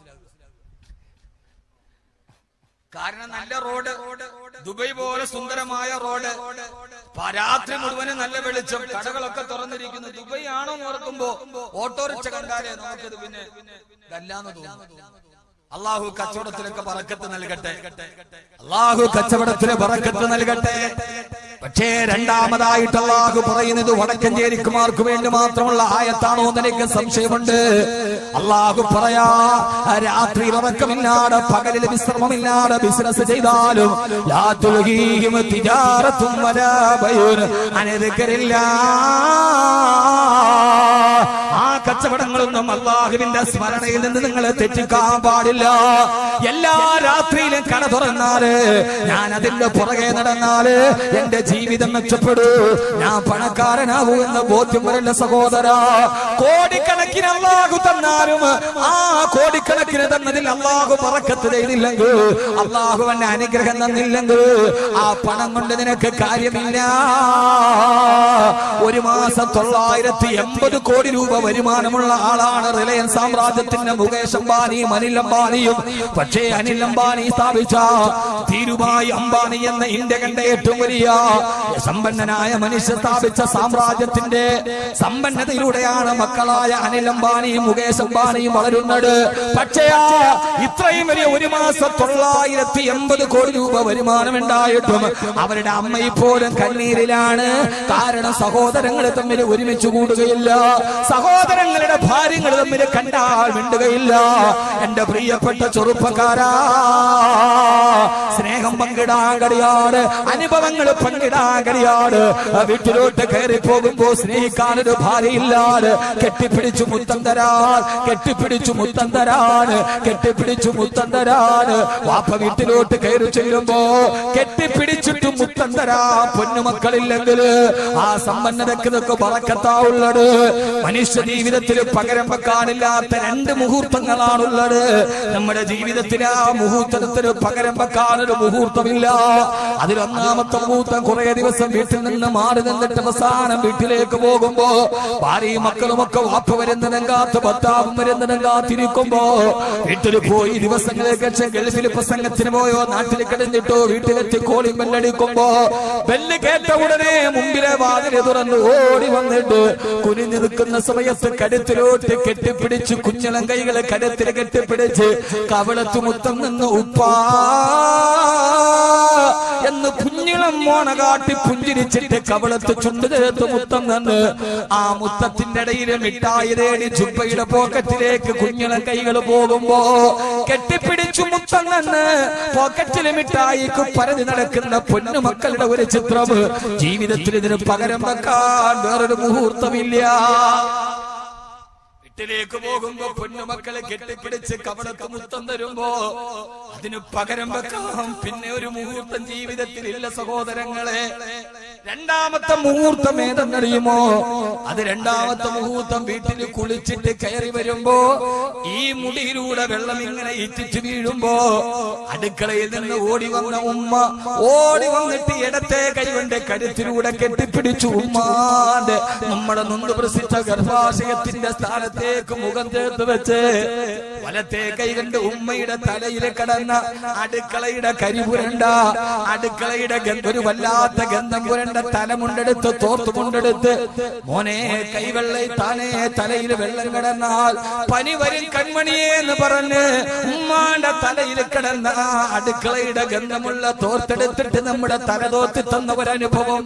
കാരണം നല്ല റോഡ് ദുബൈ പോലെ സുന്ദരമായ റോഡ് പ- രാത്രി മുഴുവനും നല്ല വെളിച്ചം കടകളൊക്കെ തുറന്നിരിക്കുന്നു ദുബൈ ആണോ എന്ന് ഓർക്കുമ്പോ ഓട്ടോറിക്ഷ കണ്ടാലേ നമുക്കത് പിന്നെ ഇതല്ലാന്ന് തോന്നുന്നു അള്ളാഹു കച്ചവടത്തിലൊക്കെ പറക്കത്ത് നൽകട്ടെ അള്ളാഹു കച്ചവടത്തിന് പറക്കത്ത് നൽകട്ടെ പക്ഷേ രണ്ടാമതായിട്ട് അള്ളാഹു പറയുന്നത് വടക്കഞ്ചേരിക്കുമാർക്ക് വേണ്ടി മാത്രമുള്ള ആയത്താണോ എന്ന് എനിക്ക് സംശയമുണ്ട് അള്ളാഹു പറയാ രാത്രി ഉറക്കമില്ലാതെ പകലിൽ വിശ്രമമില്ലാതെ ബിസിനസ് ചെയ്താലും ലാ തുൽഹീഹിം തിജാറത്തും വലാ ബൈഉൻ അൻ ദിക്റില്ലാ ആ കച്ചവടങ്ങളൊന്നും അള്ളാഹുവിന്റെ സ്മരണയിൽ നിന്ന് നിങ്ങൾ തെറ്റിക്കാൻ പാടില്ല എല്ലാ രാത്രിയിലും കട തുറന്നാല് ഞാൻ അതിന്റെ പുറകെ നടന്നാല് എന്റെ ജീവിതം മെച്ചപ്പെടൂ ഞാൻ പണക്കാരനാവൂ എന്ന ബോധ്യം വരല്ല സഹോദര കോടിക്കണക്കിന് അള്ളാഹു തന്നാലും ആ കോടിക്കണക്കിന് തന്നതിൽ അള്ളാഹു പറക്കത്ത് ചെയ്തില്ലെങ്കിൽ അള്ളാഹു എന്നെ അനുഗ്രഹം തന്നില്ലെങ്കിൽ ആ പണം കൊണ്ട് നിനക്ക് കാര്യമില്ല ഒരു മാസം തൊള്ളായിരത്തി എൺപത് കോടി രൂപ വരുമാനം വരുമാനമുള്ള ആളാണ് റിലയൻസ് സാമ്രാജ്യത്തിന്റെ മുകേഷ് അംബാനിയും അനിൽ അംബാനിയും പക്ഷേ അനിൽ അംബാനി സ്ഥാപിച്ച ധീരുഭായ് അംബാനി എന്ന ഇന്ത്യ കണ്ട ഏറ്റവും വലിയ സമ്പന്നനായ മനുഷ്യ സ്ഥാപിച്ച സാമ്രാജ്യത്തിന്റെ സമ്പന്നതയിലൂടെയാണ് മക്കളായ അനിൽ അംബാനിയും മുകേഷ് അംബാനിയും വളരുന്നത് പക്ഷേ ആ ഇത്രയും വലിയ ഒരു മാസം തൊള്ളായിരത്തി എൺപത് കോടി രൂപ വരുമാനം ഉണ്ടായിട്ടും അവരുടെ അമ്മ ഇപ്പോഴും കണ്ണീരിലാണ് കാരണം സഹോദരങ്ങൾ തമ്മിൽ ഒരുമിച്ച് കൂടുകയില്ല സഹോദരങ്ങളുടെ ഭാര്യങ്ങൾ തമ്മിൽ കണ്ടാൽ മിണ്ടുകയില്ല എന്റെ പ്രിയപ്പെട്ട ചെറുപ്പക്കാരാ സ്നേഹം പങ്കിടാൻ കഴിയാണ് അനുഭവങ്ങൾ പങ്കിടാൻ കഴിയാണ് വീട്ടിലോട്ട് കയറി പോകുമ്പോ സ്നേഹിക്കാൻ ഒരു ഭാര്യയില്ലാതെ കെട്ടിപ്പിടിച്ചു മുത്തം തരാൻ കെട്ടിപ്പിടിച്ചു മുത്തം തരാൻ കെട്ടിപ്പിടിച്ചു മുത്തം തരാൻ വാപ്പ വീട്ടിലോട്ട് കയറി ചെല്ലുമ്പോ കെട്ടിപ്പിടിച്ചിട്ട് മുത്തം തരാ പൊന്നുമക്കളില്ലെങ്കിൽ ആ സമ്പന്നതക്ക് ഇതൊക്കെ പറക്കത്താവുള്ളത് മനുഷ്യ ജീവിതത്തിൽ പകരം വെക്കാനില്ലാത്ത രണ്ട് മുഹൂർത്തങ്ങളാണുള്ളത് നമ്മുടെ ജീവിതത്തിൽ ആ മുഹൂർത്തത്തിന് പകരം വെക്കാനൊരു മുഹൂർത്തമില്ല അതിലൊന്നാമത്തെ മുഹൂർത്തം കുറെ ദിവസം വീട്ടിൽ നിന്ന് മാറി നിന്നിട്ട് അവസാനം വീട്ടിലേക്ക് പോകുമ്പോ ഭാര്യയും മക്കളും ഒക്കെ വാപ്പ വരുന്നതിനെങ്കാത്ത് ഭർത്താവും വരുന്നതിനെങ്കാത്തിരിക്കുമ്പോ വീട്ടിൽ പോയി ദിവസങ്ങൾക്ക് ശേഷം ഗൾഫിൽ പ്രസംഗത്തിന് പോയോ നാട്ടിൽ കിടന്നിട്ടോ വീട്ടിലെത്തി കോളി ബെല്ലടിക്കുമ്പോ ബെല്ല് കേട്ട ഉടനെ മുമ്പിലെ വാതിൽ തുറന്ന് ഓടി വന്നിട്ട് കുനിഞ്ഞു നിൽക്കുന്ന സമയത്ത് കടുത്തിലോട്ട് കെട്ടിപ്പിടിച്ച് കുഞ്ഞിളം കൈകളെ കടുത്തിൽ കെട്ടിപ്പിടിച്ച് കവളത്ത് മുത്തം നിന്ന് ഉപ്പാ എന്ന് കുഞ്ഞിളം മോണ കാട്ടി പുഞ്ചിരിച്ചിട്ട് കവളത്ത് ചുണ്ടു ചേർത്ത് മുത്തം നിന്ന് ആ മുത്തത്തിന്റെ ഇടയിൽ മിഠായി തേടി ചുപ്പയുടെ പോക്കറ്റിലേക്ക് കുഞ്ഞിളം കൈകൾ പോകുമ്പോ കെട്ടിപ്പിടിച്ചു മുത്തം നിന്ന് പോക്കറ്റിലെ മിഠായിക്ക് പരതി നടക്കുന്ന പൊന്നുമക്കളുടെ ഒരു ചിത്രം ജീവിതത്തിൽ ഇതിന് പകരം വെക്കാൻ വേറൊരു മുഹൂർത്തമില്ല വീട്ടിലേക്ക് പോകുമ്പോ പൊന്നുമക്കളെ കെട്ടിപ്പിടിച്ച് കവളത്ത് മുത്തം തരുമ്പോ അതിന് പകരം വെക്കാം പിന്നെ ഒരു മുഹൂർത്തം ജീവിതത്തിൽ ഇല്ല സഹോദരങ്ങളെ രണ്ടാമത്തെ മുഹൂർത്തം ഏതെന്നറിയുമോ അത് രണ്ടാമത്തെ മുഹൂർത്തം വീട്ടിൽ കുളിച്ചിട്ട് കയറി വരുമ്പോ ഈ മുടിയിലൂടെ വെള്ളം ഇങ്ങനെ ഇറ്റിച്ച് വീഴുമ്പോ അടുക്കളയിൽ നിന്ന് ഓടി വന്ന ഉമ്മ ഓടി വന്നിട്ട് ഇടത്തെ കൈകൊണ്ട് കരുത്തിലൂടെ കെട്ടിപ്പിടിച്ചു ഉമ്മാന്റെ നമ്മുടെ നൊന്ത് പ്രസിദ്ധ ഗർഭാശയത്തിന്റെ സ്ഥാനത്തേക്ക് മുഖം ചേർത്ത് വെച്ച് വലത്തെ കൈ കൊണ്ട് ഉമ്മയുടെ തലയിൽ കിടന്ന അടുക്കളയുടെ കരിപുരണ്ട അടുക്കളയുടെ ഗന്ധ- ഒരു വല്ലാത്ത ഗന്ധം പുരണ്ട തലമുണ്ടെടുത്ത് തോർത്തുമുണ്ടെടുത്ത് മോനെ കൈവെള്ള താനേ തലയിൽ വെള്ളം കിടന്നാൽ പനി വരും കൺമണിയെ എന്ന് പറഞ്ഞ് ഉമ്മാന്റെ തലയിൽ കിടന്ന ആ അടുക്കളയുടെ ഗന്ധമുള്ള തോർത്തെടുത്തിട്ട് നമ്മുടെ തല തോർത്തി തന്ന ഒരനുഭവം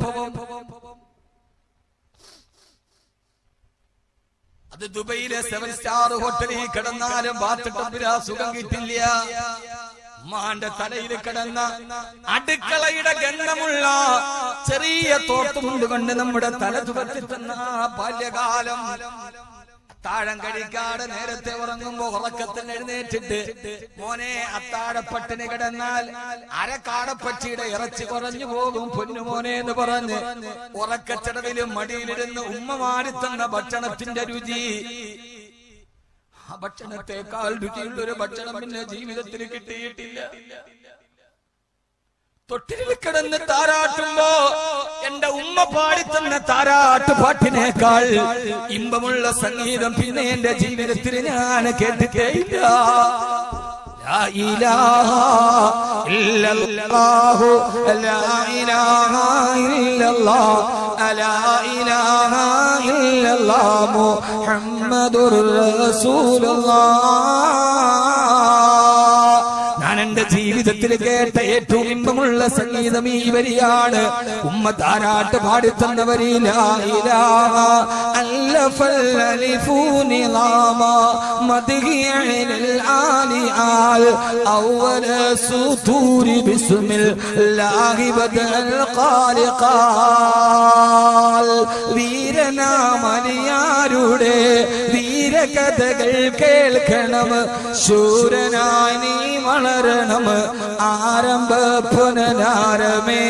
അത് ദുബൈയിലെ സെവൻ സ്റ്റാർ ഹോട്ടലിൽ കിടന്നാലും ബാത്തിട്ടപ്പില സുഖം കിട്ടില്ല ഉമ്മാന്റെ തലയിൽ കിടന്ന അടുക്കളയുടെ ഗന്ധമുള്ള ചെറിയ തോർത്തുമുണ്ട് കൊണ്ട് നമ്മുടെ തല തുറത്തി തന്ന ആ ബാല്യകാലം അത്താഴം കഴിക്കാതെ നേരത്തെ ഉറങ്ങുമ്പോ ഉറക്കത്തിൽ എഴുന്നേറ്റിട്ട് മോനെ അത്താഴപ്പട്ടിന് കിടന്നാൽ അരക്കാടപ്പച്ചിയുടെ ഇറച്ചി കുറഞ്ഞു പോകും പൊന്നുമോനെ എന്ന് പറഞ്ഞ് ഉറക്കച്ചടവിലും മടിയിലിരുന്ന് ഉമ്മ മാറി തന്ന ഭക്ഷണത്തിന്റെ രുചി ആ ഭക്ഷണത്തെക്കാൾ രുചിയുള്ള ഒരു ഭക്ഷണം പിന്നെ ജീവിതത്തിൽ കിട്ടിയിട്ടില്ല തൊട്ടിലിൽ കിടന്ന് താരാട്ടുമ്പോ എന്റെ ഉമ്മ പാടിത്തന്ന താരാട്ട് പാട്ടിനേക്കാൾ ഇമ്പമുള്ള സംഗീതം പിന്നെ എന്റെ ജീവിതത്തിൽ ഞാൻ കേട്ടിട്ടേയില്ല ലാ ഇലാഹ ഇല്ലല്ലാഹു ലാ ഇലാഹ ഇല്ലല്ലാഹ് ലാ ഇലാഹ ഇല്ലല്ലാഹ് മുഹമ്മദുർ റസൂലുള്ളാഹ് ഞാൻ എന്റെ ജീവിതത്തിൽ കേട്ട ഏറ്റവും ഇമ്പമുള്ള സംഗീതം ഈ വരിയാണ് ഉമ്മ താരാട്ട് പാടിത്തന്ന വരിയില أول سطور بسم الله بدأ الخالقال വീരനാമനിയാരുടെ വീരകഥകൾ കേൾക്കണം ശൂരനായി നീ വളരണം ആരംഭ പുനരാരമേ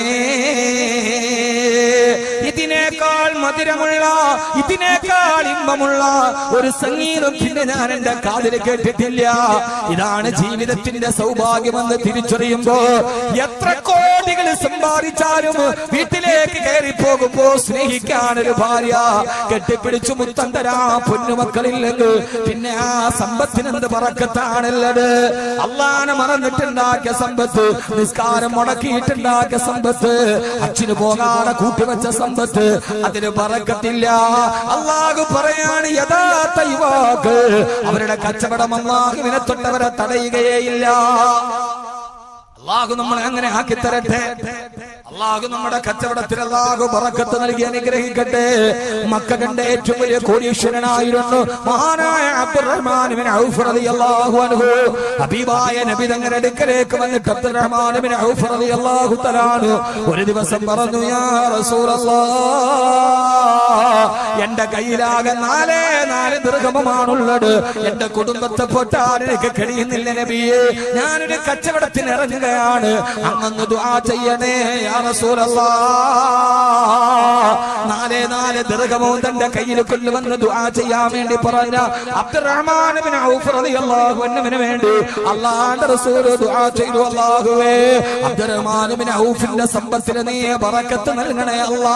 ഇതിനേക്കാൾ മധുരമുള്ള ഇതിനേക്കാൾ ഇമ്പമുള്ള ഒരു സംഗീതം പിന്നെ ഞാൻ എന്റെ കാതിൽ കേട്ടിട്ടില്ല ഇതാണ് ജീവിതത്തിന്റെ സൗഭാഗ്യമെന്ന് തിരിച്ചറിയുമ്പോ എത്ര കോടി കോടികൾ സമ്പാദിച്ചാലും വീട്ടിലേക്ക് കയറി പോകുമ്പോ സ്നേഹിക്കാൻ ഒരു ഭാര്യ കെട്ടിപ്പിടിച്ചു മുത്തം തരാ പൊന്നുമക്കളില്ലെങ്കിൽ പിന്നെ ആ സമ്പത്തിനെന്ത് പറക്കത്താണുള്ളത് അള്ളാനെ മറന്നിട്ടുണ്ടാക്കിയ സമ്പത്ത് നിസ്കാരം മുടക്കിയിട്ടുണ്ടാക്കിയ സമ്പത്ത് അച്ഛന് പോകാതെ കൂട്ടിവെച്ച സമ്പത്ത് അതിന് പറക്കത്തില്ല അള്ളാഹു പറയാണ് യഥാർത്ഥ യുവാക്ക് അവരുടെ കച്ചവടം അള്ളാഹുവിനെ തൊട്ടവരെ തടയുകയേയില്ല അള്ളാഹു നമ്മളെ അങ്ങനെ ആക്കി തരട്ടെ അള്ളാഹു നമ്മുടെ കച്ചവടത്തിൽ അള്ളാഹു പറക്കത്ത് നൽകി അനുഗ്രഹിക്കട്ടെ മക്ക കണ്ട ഏറ്റവും വലിയ കോടീശ്വരനായിരുന്നു മഹാനായ അബ്ദുറഹ്മാൻ ബിൻ ഔഫ് റളിയല്ലാഹു അൻഹു ഹബീബായ നബി തങ്ങളുടെ അടുക്കലേക്ക് വന്നിട്ട് അബ്ദുറഹ്മാൻ ബിൻ ഔഫ് റളിയല്ലാഹു തആല ഒരു ദിവസം പറഞ്ഞു യാ റസൂലല്ലാഹ് എന്റെ കയ്യിലാകെ നാലേ നാല് ദീർഘമാണുള്ളത് എന്റെ കുടുംബത്തെ പൊട്ടാൻ എനിക്ക് കഴിയുന്നില്ല നബിയെ ഞാനൊരു കച്ചവടത്തിന് ഇറങ്ങുകയാണ് അങ്ങ് ദുആ ചെയ്യണേ യാ റസൂലല്ലാ നാലേ നാല് ദീർഘവും തന്റെ കയ്യിൽ കൊണ്ടുവന്ന് ദുആ ചെയ്യാൻ വേണ്ടി പറഞ്ഞ അബ്ദുറഹ്മാൻ ബിൻ ഔഫ് റളിയല്ലാഹു അൻഹുവിന് വേണ്ടി അല്ലാഹുവിന്റെ റസൂൽ ദുആ ചെയ്തു അല്ലാഹുവേ അബ്ദുറഹ്മാൻ ബിൻ ഔഫിന്റെ സമ്പത്തിന് നീ ബറക്കത്ത് നൽകണേ അല്ലാ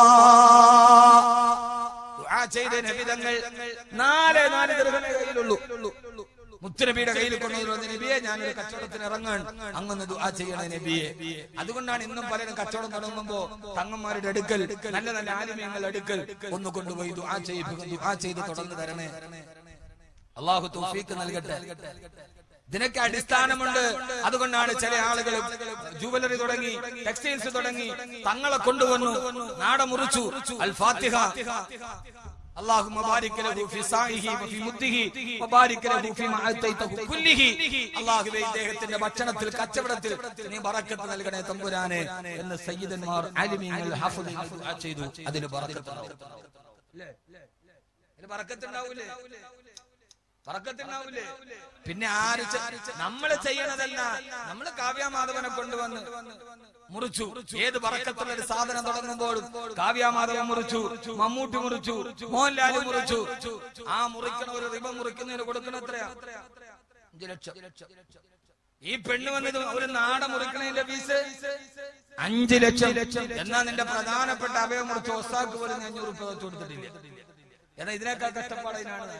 ദുആ ചെയ്ത നബിതങ്ങൾ നാല് നാല് ദീർഘമേ കയ്യിലുള്ളൂ മുത്തുനബിയുടെ കയ്യിൽ കൊണ്ടുവന്ന നബിയെ ഞാനൊരു കച്ചവടത്തിന് ഇറങ്ങാൻ അങ്ങനെ ദുആ ചെയ്യണേ നബിയെ അതുകൊണ്ടാണ് ഇന്നും പലരും കച്ചവടം തുടങ്ങുമ്പോ തങ്ങന്മാരുടെ അടുക്കൽ നല്ല നല്ല ആലിമ്യങ്ങളുടെ അടുക്കൽ ഒന്ന് കൊണ്ടുപോയി ദുആ ചെയ്യിപ്പിക്കും ദുആ ചെയ്ത് തുടർന്ന് തരണേ അള്ളാഹു തൗഫീക്ക് നൽകട്ടെ ഇതിനൊക്കെ അടിസ്ഥാനമുണ്ട് അതുകൊണ്ടാണ് ചില ആളുകൾ ജുവലറി തുടങ്ങി ടെക്സ്റ്റൈൽസ് തുടങ്ങി തങ്ങളെ കൊണ്ടുവന്നു നാട മുറിച്ചു അൽ ഫാത്തിഹ اللهم بارك له في سائه وفي مده وبارك له فيما اعطيته كله അല്ലാഹുവേ ഇദ്ദേഹത്തിന്റെ ഭക്ഷണത്തിൽ കച്ചവടത്തിൽ നീ ബറക്കത്ത് നൽകണേ തമ്പുരാനെ എന്ന് സയ്യിദന്മാർ ആലിമീങ്ങൾ ഹാഫിളുകൾ ദുആ ചെയ്തു അതിന് ബറക്കത്ത് ഉണ്ടാവും അല്ലേ ഇതിന് ബറക്കത്ത് ഉണ്ടാവൂലേ പറക്കത്തുണ്ടാവൂലേ പിന്നെ ആര് നമ്മള് ചെയ്യണതല്ല നമ്മള് കാവ്യാമാധവനെ കൊണ്ടുവന്ന് മുറിച്ചു ഏത് പറക്കത്തുള്ള ഒരു സാധനം തുടങ്ങുമ്പോഴും കാവ്യാമാധവൻ മുറിച്ചു മമ്മൂട്ടി മുറിച്ചു മോഹൻലാൽ മുറിച്ചു ആ മുറിക്കണ ഒരു റിബ മുറിക്കുന്നതിന് കൊടുക്കണ എത്രയാ അഞ്ചു ലക്ഷം ഈ പെണ്ണ് വന്നത് ഒരു നാട മുറിക്കണതിന്റെ ഫീസ് അഞ്ചു ലക്ഷം എന്നാ നിന്റെ പ്രധാനപ്പെട്ട അവയവം മുറിച്ച് ഒസാക്ക് പോലും നീ അഞ്ഞൂറ് രൂപ വെച്ച് കൊടുത്തിട്ടില്ല എന്നാ ഇതിനേക്കാൾ കഷ്ടപ്പാട് ഇതിനാണ്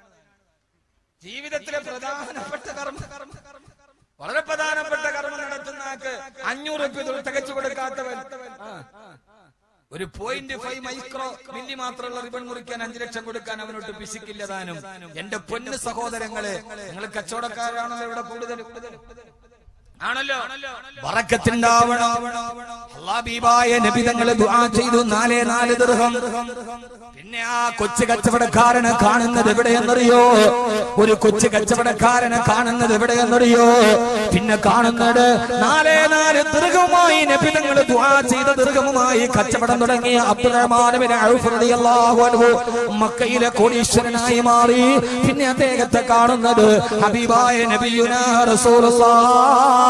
ജീവിതത്തിലെ പ്രധാനപ്പെട്ട കർമ്മ വളരെ പ്രധാനപ്പെട്ട കർമ്മം നടത്തുന്ന ആൾക്ക് അഞ്ഞൂറ് രൂപ തികച്ചു കൊടുക്കാത്തവൻ ആ. ഒരു പോയിന്റ് ഫൈവ് മൈക്രോ മില്ലി മാത്രമുള്ള റിബൺ മുറിക്കാൻ അഞ്ചു ലക്ഷം കൊടുക്കാൻ അവനോട്ട് പിശിക്കില്ല താനും എന്റെ പൊന്ന് സഹോദരങ്ങളെ നിങ്ങൾ കച്ചവടക്കാരാണല്ലോ ഇവിടെ കൂടുതൽ ആണല്ലോ ബറക്കത്തുണ്ടാവണം ഹബീബായ നബി തങ്ങൾ ദുആ ചെയ്തു നാലേ നാല് ദൃഹം പിന്നെ ആ കൊച്ചു കച്ചവടക്കാരനെ കാണുന്നത് എവിടെയെന്നറിയോ ഒരു കൊച്ചു കച്ചവടക്കാരനെ കാണുന്നത് എവിടെയെന്നറിയോ പിന്നെ കാണുന്നത് നാലേ നാല് ദീർഘമായി നബി തങ്ങൾ ദുആ ചെയ്ത ദീർഘവുമായി കച്ചവടം തുടങ്ങിയ അബ്ദുറഹ്മാൻ ഔഫ് റളിയല്ലാഹു അൻഹു മക്കയിലെ കോടീശ്വരനായി മാറി പിന്നെ അദ്ദേഹത്തെ കാണുന്നത് ഹബീബായ നബിയുനാ റസൂലുള്ളാഹ്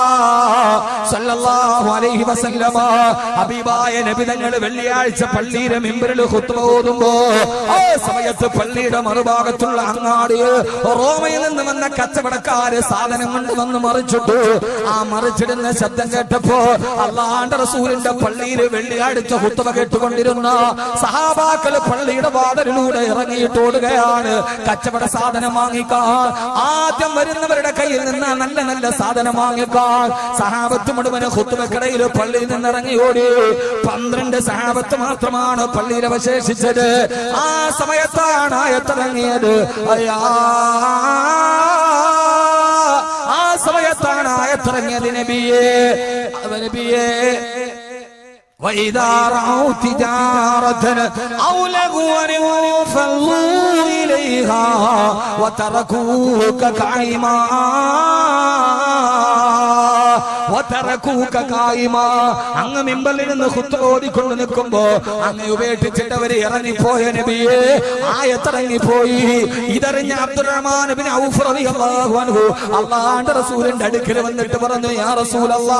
സല്ലല്ലാഹു അലൈഹി വസല്ലമ ഹബീബായ നബി തങ്ങൾ വെള്ളിയാഴ്ച പള്ളിയിലെ മിമ്പറിൽ ഖുത്ബ ഓതുമ്പോ ആ സമയത്ത് പള്ളിയുടെ മറുഭാഗത്തുള്ള അങ്ങാടിയിൽ റോമയിൽ നിന്ന് വന്ന കച്ചവടക്കാര് സാധനം കൊണ്ടുവന്ന് മറിച്ചിട്ടു ആ മറിച്ചിടുന്ന ശബ്ദം കേട്ടപ്പോ അള്ളാന്റെ റസൂലിന്റെ പള്ളിയിൽ വെള്ളിയാഴ്ച ഖുത്ബ കേട്ടുകൊണ്ടിരുന്ന സഹാബാക്കൾ പള്ളിയുടെ വാതിലിലൂടെ ഇറങ്ങിയിട്ട് ഓടുകയാണ് കച്ചവട സാധനം വാങ്ങിക്കാൻ ആദ്യം വരുന്നവരുടെ കയ്യിൽ നിന്ന് നല്ല നല്ല സാധനം വാങ്ങിക്കാൻ സഹാബത്ത് മുഴുവൻ ഹുത്തുവക്കടയിൽ പള്ളിയിൽ നിന്ന് ഇറങ്ങി ഓടി പന്ത്രണ്ട് സഹാബത്ത് മാത്രമാണ് പള്ളിയിൽ അവശേഷിച്ചത് ആ സമയത്താണ് ആയത്തിറങ്ങിയത് അയ്യാ ആ സമയത്താണ് ആയത്തിറങ്ങിയത് നബിയെ അവ നബിയെ وإذا رأوا تجارة أو لغوا انفضوا إليها وتركوك قائما وتركوك قائما അങ്ങ് മിമ്പലിൽ നിന്ന് കുത്തു ഓടിക്കൊണ്ട് നിൽക്കുമ്പോ അങ്ങ് ഉപേക്ഷിച്ചിട്ട് അവര് ഇറങ്ങിപ്പോയ നബിയെ ആയത്തിറങ്ങിപ്പോയി ഇതറിഞ്ഞ അബ്ദുറഹ്മാൻ ബിൻ ഔഫ് റളിയല്ലാഹു അൻഹു അള്ളാഹുവിന്റെ റസൂലിന്റെ അടുക്കൽ വന്നിട്ട് പറഞ്ഞു യാ റസൂലല്ലാ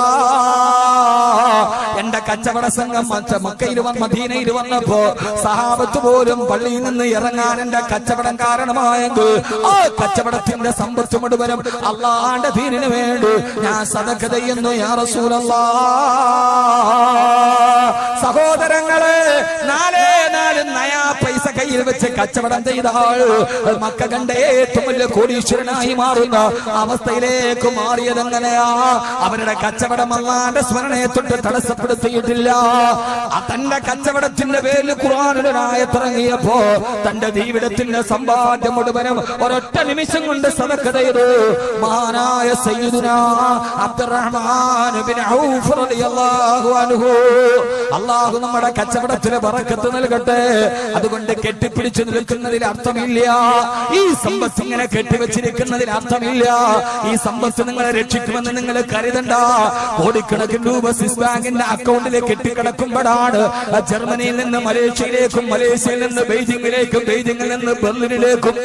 എന്റെ കച്ചവട സംഘം മറ്റ മക്കയിൽ വന്ന് മദീനയിൽ വന്നപ്പോ സഹാബത്ത് പോലും പള്ളിയിൽ നിന്ന് ഇറങ്ങാൻ എന്റെ കച്ചവടം കാരണമായെങ്കിൽ ആ കച്ചവടത്തിന്റെ സമ്പത്ത് മുഴുവനും അള്ളാന്റെ ദീനിന് വേണ്ടി ഞാൻ സദഖ കരയുന്നു യാ റസൂലല്ലാ സഹോദരങ്ങളെ നാലേ നാല് നയാ പൈസ കയ്യിൽ വെച്ച് കച്ചവടം ചെയ്ത ആൾ മക്ക കണ്ട ഏറ്റവും വലിയ കോടീശ്വരനായി മാറുന്ന അവസ്ഥയിലേക്ക് മാറിയതെങ്ങനെയാ അവരുടെ കച്ചവടം അല്ലാന്റെ സ്മരണയെ തൊട്ട് തടസ്സപ്പെടുത്തിയിട്ടില്ല ആ തന്റെ കച്ചവടത്തിന്റെ പേരിൽ ഖുർആാനിലായത്തിറങ്ങിയപ്പോ തന്റെ ജീവിതത്തിന്റെ സമ്പാദ്യം മുഴുവനും ഒരൊറ്റ നിമിഷം കൊണ്ട് സദക്ക ചെയ്തു മഹാനായ സയ്യിദുന അബ്ദുറഹ്മാൻ ബിൻ ഔഫ് റളിയല്ലാഹു അൻഹു അള്ളാഹു നമ്മുടെ കച്ചവടത്തിന് ബറക്കത്ത് നൽകട്ടെ അതുകൊണ്ട് കെട്ടിപ്പിടിച്ചു നിൽക്കുന്നതിൽ അർത്ഥമില്ല ഈ സമ്പത്ത് ഇങ്ങനെ കെട്ടിവെച്ചിരിക്കുന്നതിൽ അർത്ഥമില്ല ഈ സമ്പത്ത് നിങ്ങളെ രക്ഷിക്കുമെന്ന് നിങ്ങൾ കരുതണ്ട കോടിക്കണക്കിന് രൂപ സ്വിസ് ബാങ്കിന്റെ അക്കൗണ്ടിലേക്ക് കെട്ടിക്കിടക്കുമ്പോഴാണ് ജർമ്മനിയിൽ നിന്ന് മലേഷ്യയിലേക്കും മലേഷ്യയിൽ നിന്ന് ബെയ്ജിംഗിലേക്കും ബെയ്ജിംഗിൽ നിന്ന് ബെർലിനിലേക്കും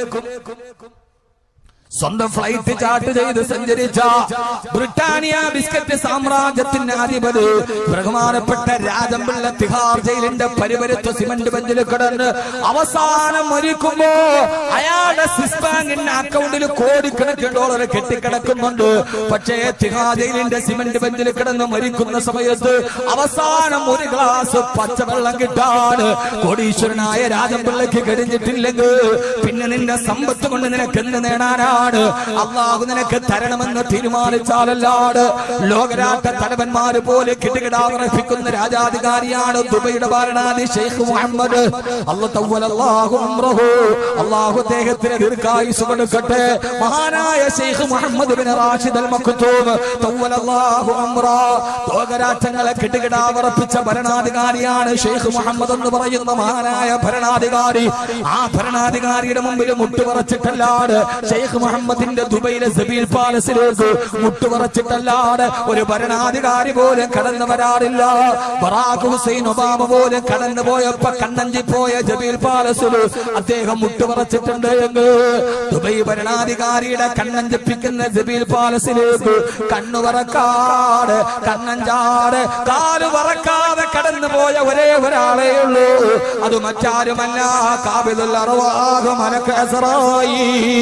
സ്വന്തം ഫ്ലൈറ്റ് ചാർട്ട് ചെയ്ത് സഞ്ചരിച്ച ബ്രിട്ടാനിയ ബിസ്ക്കറ്റ് സാമ്രാജ്യത്തിന്റെ അധിപതി ബഹുമാനപ്പെട്ട രാജംപിള്ള തിഹാർ ജയിലിന്റെ പരിവരുത്ത സിമന്റ് ബെഞ്ചിൽ കിടന്ന് അവസാനം മരിക്കുമ്പോ അയാളുടെ സ്വിസ് ബാങ്കിന്റെ അക്കൗണ്ടിൽ കോടിക്കണക്കിന് ഡോളർ കെട്ടിക്കിടക്കുന്നുണ്ട് പക്ഷേ തിഹാർ ജയിലിന്റെ സിമന്റ് ബെഞ്ചിൽ കിടന്ന് മരിക്കുന്ന സമയത്ത് അവസാനം ഒരു ഗ്ലാസ് പച്ചവെള്ളം കിട്ടാൻ കോടീശ്വരനായ രാജംപിള്ളയ്ക്ക് കഴിഞ്ഞിട്ടില്ലെങ്കിൽ പിന്നെ നിന്റെ സമ്പത്ത് കൊണ്ട് നിനക്ക് എന്ത് നേടാനാണ് അള്ളാഹു നിനക്ക് തരണമെന്ന് തീരുമാനിച്ചാലല്ലാട് ലോകരാട്ട തലവന്മാര് പോലെ കിടുകിടാവർപ്പിക്കുന്ന രാജാധികാരിയാണ് ദുബൈയുടെ ഭരണാധി ഷെയ്ഖ് മുഹമ്മദ് അള്ളാഹു അള്ളാഹു അദ്ദേഹത്തിന് ദീർഘായുസ് കൊടുക്കട്ടെ മഹാനായ Sheikh Mohammed bin Rashid Al Maktoum തവ്വലല്ലാഹു അംറ ലോകരാഷ്ട്രങ്ങളെ കിടുകിടാവർപ്പിച്ച ഭരണാധികാരിയാണ് ഷെയ്ഖ് മുഹമ്മദ് എന്ന് പറയുന്ന മഹാനായ ഭരണാധികാരി ആ ഭരണാധികാരിയുടെ മുമ്പിൽ മുട്ടുപറച്ചിട്ടല്ലാട് ഷെയ്ഖ് മുഹമ്മദിന്റെ ദുബൈയിലെ സബീൽ പാലസിലേക്ക് മുട്ടുപറച്ചിട്ടല്ലാട് ഒരു ഭരണാധികാരി പോലും കടന്നു വരാറില്ല ബറാഖ് ഹുസൈൻ ഒബാമ പോലും കടന്നു പോയപ്പോ കണ്ണഞ്ചി പോയ ജബീൽ പാലസിൽ അദ്ദേഹം മുട്ടുപറച്ചിട്ടുണ്ട് എന്ന് ദുബൈ ഭരണാധികാരിയുടെ കണ്ണഞ്ചിപ്പിക്കുന്ന ജബീൽ പാലസിലേക്ക് കണ്ണു പറക്കാട് കണ്ണഞ്ചാട് കാല് പറക്കാതെ കടന്നു പോയ ഒരേ ഒരാളേ ഉള്ളൂ അത് മറ്റാരുമല്ല കാബിലുള്ള അറുവാഹ് മനക്ക് അസറായി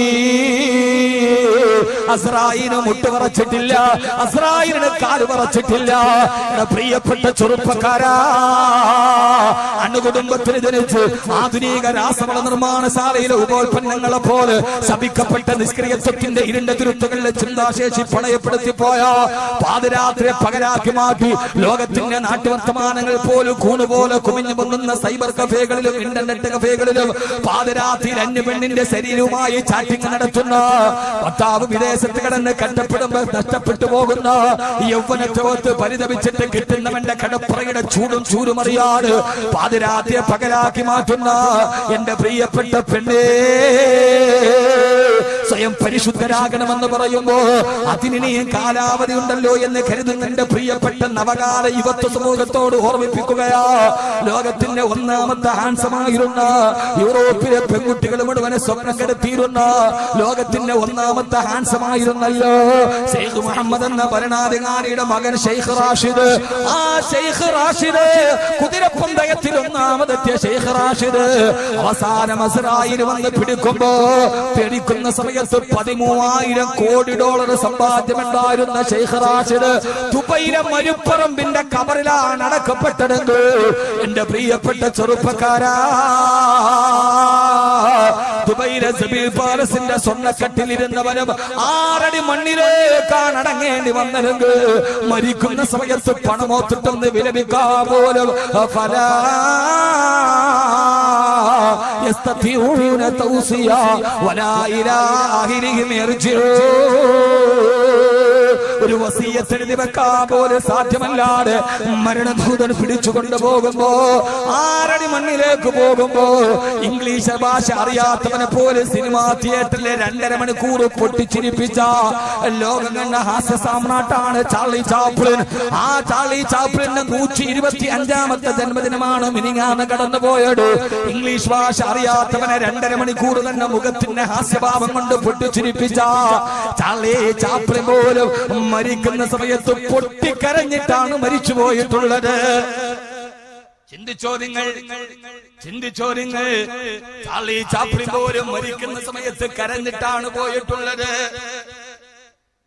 അസ്രായിന് മുട്ട് പറച്ചിട്ടില്ല അസ്രായിന് കാല് പറച്ചിട്ടില്ല എടാ പ്രിയപ്പെട്ട ചെറുപ്പക്കാരാ അണുകുടുംബത്തിന് ജനിച്ച് ആധുനിക രാസവള നിർമ്മാണശാലയിലെ ഉപോൽപ്പന്നങ്ങളെ പോലെ ശപിക്കപ്പെട്ട നിഷ്ക്രിയത്വത്തിന്റെ ഇരുണ്ട തിരുത്തുകളിലെ ചിന്താശേഷി പണയപ്പെടുത്തി പോയ പാതിരാത്രി പകരാക്കി മാറ്റി ലോകത്തിന്റെ നാട്ടുവർത്തമാനങ്ങൾ പോലും കൂണുപോലെ കുമിഞ്ഞു പൊന്നുന്ന സൈബർ കഫേകളിലും ഇന്റർനെറ്റ് കഫേകളിലും പാതിരാത്രിയിൽ അന്യപെണ്ണിന്റെ ശരീരവുമായി ചാറ്റിംഗ് നടത്തുന്ന ഭർത്താവ് വിദേശത്ത് കിടന്ന് കഷ്ടപ്പെടുമ്പോ നഷ്ടപ്പെട്ടു പോകുന്ന യൗവനത്തോത്ത് പരിതപിച്ചിട്ട് കിട്ടുന്നവന്റെ കടപ്പുറയുടെ ചൂടും ചൂരും അറിയാതെ പാതിരാത്രിയെ പകലാക്കി മാറ്റുന്ന എന്റെ പ്രിയപ്പെട്ട പെണ്ണേ സ്വയം പരിശുദ്ധരാകണമെന്ന് പറയുമ്പോ അതിനിയും കാലാവധി ഉണ്ടല്ലോ എന്ന് കരുതുന്ന എന്റെ പ്രിയപ്പെട്ട നവകാല യുവത്വ സമൂഹത്തോട് ഓർമ്മിപ്പിക്കുകയാ ലോകത്തിന്റെ ഒന്നാമത്തെ ഹാൻസമായിരുന്ന യൂറോപ്പിലെ പെൺകുട്ടികൾ മുഴുവനെ സ്വപ്നം കെടുത്തിയിരുന്ന ലോകത്തിന്റെ ഒന്നാമത്തെ ഹാൻസമായിരുന്നല്ലോ ഷെയ്ഖ് മുഹമ്മദ് എന്ന ഭരണാധികാരിയുടെ മകൻ ഷെയ്ഖ് റാഷിദ് ആ ഷെയ്ഖ് റാഷിദ് കുതിരപ്പന്തയത്തിൽ ഒന്നാമതെത്തിയ ഷെയ്ഖ് റാഷിദ് അവസാനം അസറായിൽ വന്ന് പിടിക്കുമ്പോ പിടിക്കുന്ന സമയത്ത് പതിമൂവായിരം കോടി ഡോളർ സമ്പാദ്യമുണ്ടായിരുന്ന ഷെയ്ഖ് റാഷിദ് ദുബൈയിലെ മരുപ്പറമ്പിന്റെ കബറിലാണ് അടക്കപ്പെട്ടതെങ്കിൽ എന്റെ പ്രിയപ്പെട്ട ചെറുപ്പക്കാരാ ദുബൈയിലെ സബീൽ പാലസിന്റെ സ്വർണ്ണക്കട്ടിലിരുന്നവനും ആറടി മണ്ണിലേക്കാണ് അടങ്ങേണ്ടി വന്നതെങ്കിൽ മരിക്കുന്ന സമയത്ത് പണമോത്തിട്ടൊന്ന് വിലപിക്കാൻ പോലും ഫലാ يستطيعون توصيا ولا إلى آخرهم يرجعون ഒരു വസീയത്ത് എഴുതി വെക്കാൻ പോലും സാധ്യമല്ലാതെ മരണഭൂതൻ പിടിച്ചു കൊണ്ടുപോകുമ്പോ ആറടി മണ്ണിലേക്ക് പോകുമ്പോ ഇംഗ്ലീഷ് ഭാഷ അറിയാത്തവനെ പോലെ സിനിമാ തിയേറ്ററിലെ രണ്ടര മണിക്കൂർ പൊട്ടിച്ചിരിപ്പിച്ച ലോകം കണ്ട ഹാസ്യ സാമ്രാട്ടാണ് ചാർലി ചാപ്ലിൻ ആ ചാർലി ചാപ്ലിന്റെ നൂറ്റി ഇരുപത്തി അഞ്ചാമത്തെ ജന്മദിനമാണ് മിനിങ്ങാന്ന് കടന്നു പോയത് ഇംഗ്ലീഷ് ഭാഷ അറിയാത്തവനെ രണ്ടര മണിക്കൂർ തന്നെ മുഖത്തിന്റെ ഹാസ്യഭാവം കൊണ്ട് പൊട്ടിച്ചിരിപ്പിച്ച ചാർലി ചാപ്ലിൻ പോലും മരിക്കുന്ന സമയത്ത് പൊട്ടിക്കരഞ്ഞിട്ടാണ് മരിച്ചു പോയിട്ടുള്ളത് ചിന്തിച്ചോ നിങ്ങൾ ചിന്തിച്ചോ നിങ്ങൾ ചാർലി ചാപ്ലിൻ പോലും മരിക്കുന്ന സമയത്ത് കരഞ്ഞിട്ടാണ് പോയിട്ടുള്ളത്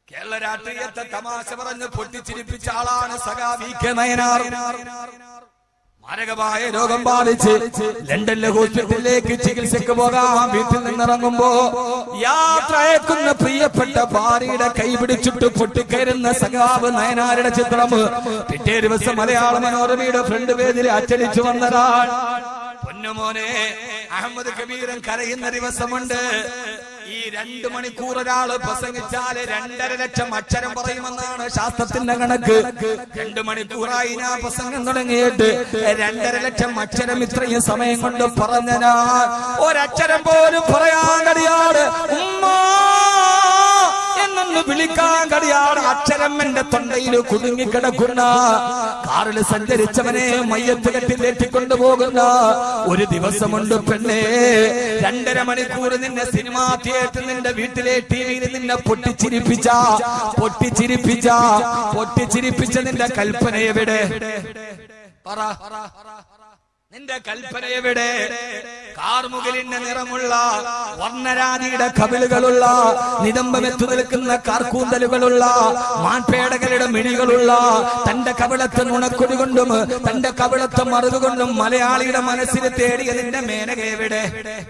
കേരള രാഷ്ട്രീയത്തെ തമാശ പറഞ്ഞ് പൊട്ടിച്ചിരിപ്പിച്ച ആളാണ് സഖാവി കെ നയനാർ മാരകമായ രോഗം ബാധിച്ച് ലണ്ടനിലെ ഹോസ്പിറ്റലിലേക്ക് ചികിത്സയ്ക്ക് പോകാൻ വീട്ടിൽ നിന്നിറങ്ങുമ്പോ യാത്ര അയക്കുന്ന പ്രിയപ്പെട്ട ഭാര്യയുടെ കൈ പിടിച്ചിട്ട് പൊട്ടിക്കയറുന്ന സഖാവ് നയനാരുടെ ചിത്രം പിറ്റേ ദിവസം മലയാള മനോരമയുടെ ഫ്രണ്ട് പേജിൽ അച്ചടിച്ചു വന്നതാണ് പൊന്നുമോനെ അഹമ്മദ് കബീരൻ കരയുന്ന ദിവസമുണ്ട് ഈ രണ്ട് മണിക്കൂർ ഒരാള് പ്രസംഗിച്ചാല് രണ്ടര ലക്ഷം അക്ഷരം പറയുമെന്നാണ് ശാസ്ത്രത്തിന്റെ കണക്ക് രണ്ട് മണിക്കൂറായി ഞാൻ പ്രസംഗം തുടങ്ങിയിട്ട് രണ്ടര ലക്ഷം അക്ഷരം ഇത്രയും സമയം കൊണ്ട് പറഞ്ഞ ഞാൻ ഒരക്ഷരം പോലും പറയാൻ കഴിയാതെ ഉമ്മാ എന്നൊന്ന് വിളിക്കാൻ കഴിയാതെ അക്ഷരം എന്റെ തൊണ്ടയിൽ കുടുങ്ങിക്കിടക്കുന്ന കാറിൽ സഞ്ചരിച്ചവനെ മയ്യത്ത് കെട്ടിലേറ്റിക്കൊണ്ടു പോകുന്ന ഒരു ദിവസമുണ്ട് പെണ്ണേ രണ്ടര മണിക്കൂർ നിന്നെ സിനിമാ തിയേറ്ററിൽ നിന്റെ വീട്ടിലെ ടി വിയിൽ നിന്നെ പൊട്ടിച്ചിരിപ്പിച്ച പൊട്ടിച്ചിരിപ്പിച്ച പൊട്ടിച്ചിരിപ്പിച്ച നിന്റെ കൽപ്പന എവിടെ പറ നിന്റെ കൽപ്പന എവിടെ കാർമുകലിന്റെ നിറമുള്ള വർണ്ണരാജിയുടെ കവിളുകളുള്ള നിതംബമെത്തു നിൽക്കുന്ന കാർക്കൂന്തലുകളുള്ള മാൻപേടകളുടെ മിഴികളുള്ള തന്റെ കവിളത്തെ നുണക്കൊടി കൊണ്ടും തന്റെ കവിളത്തെ മറുതുകൊണ്ടും മലയാളിയുടെ മനസ്സിൽ തേടിയ നിന്റെ മേനക എവിടെ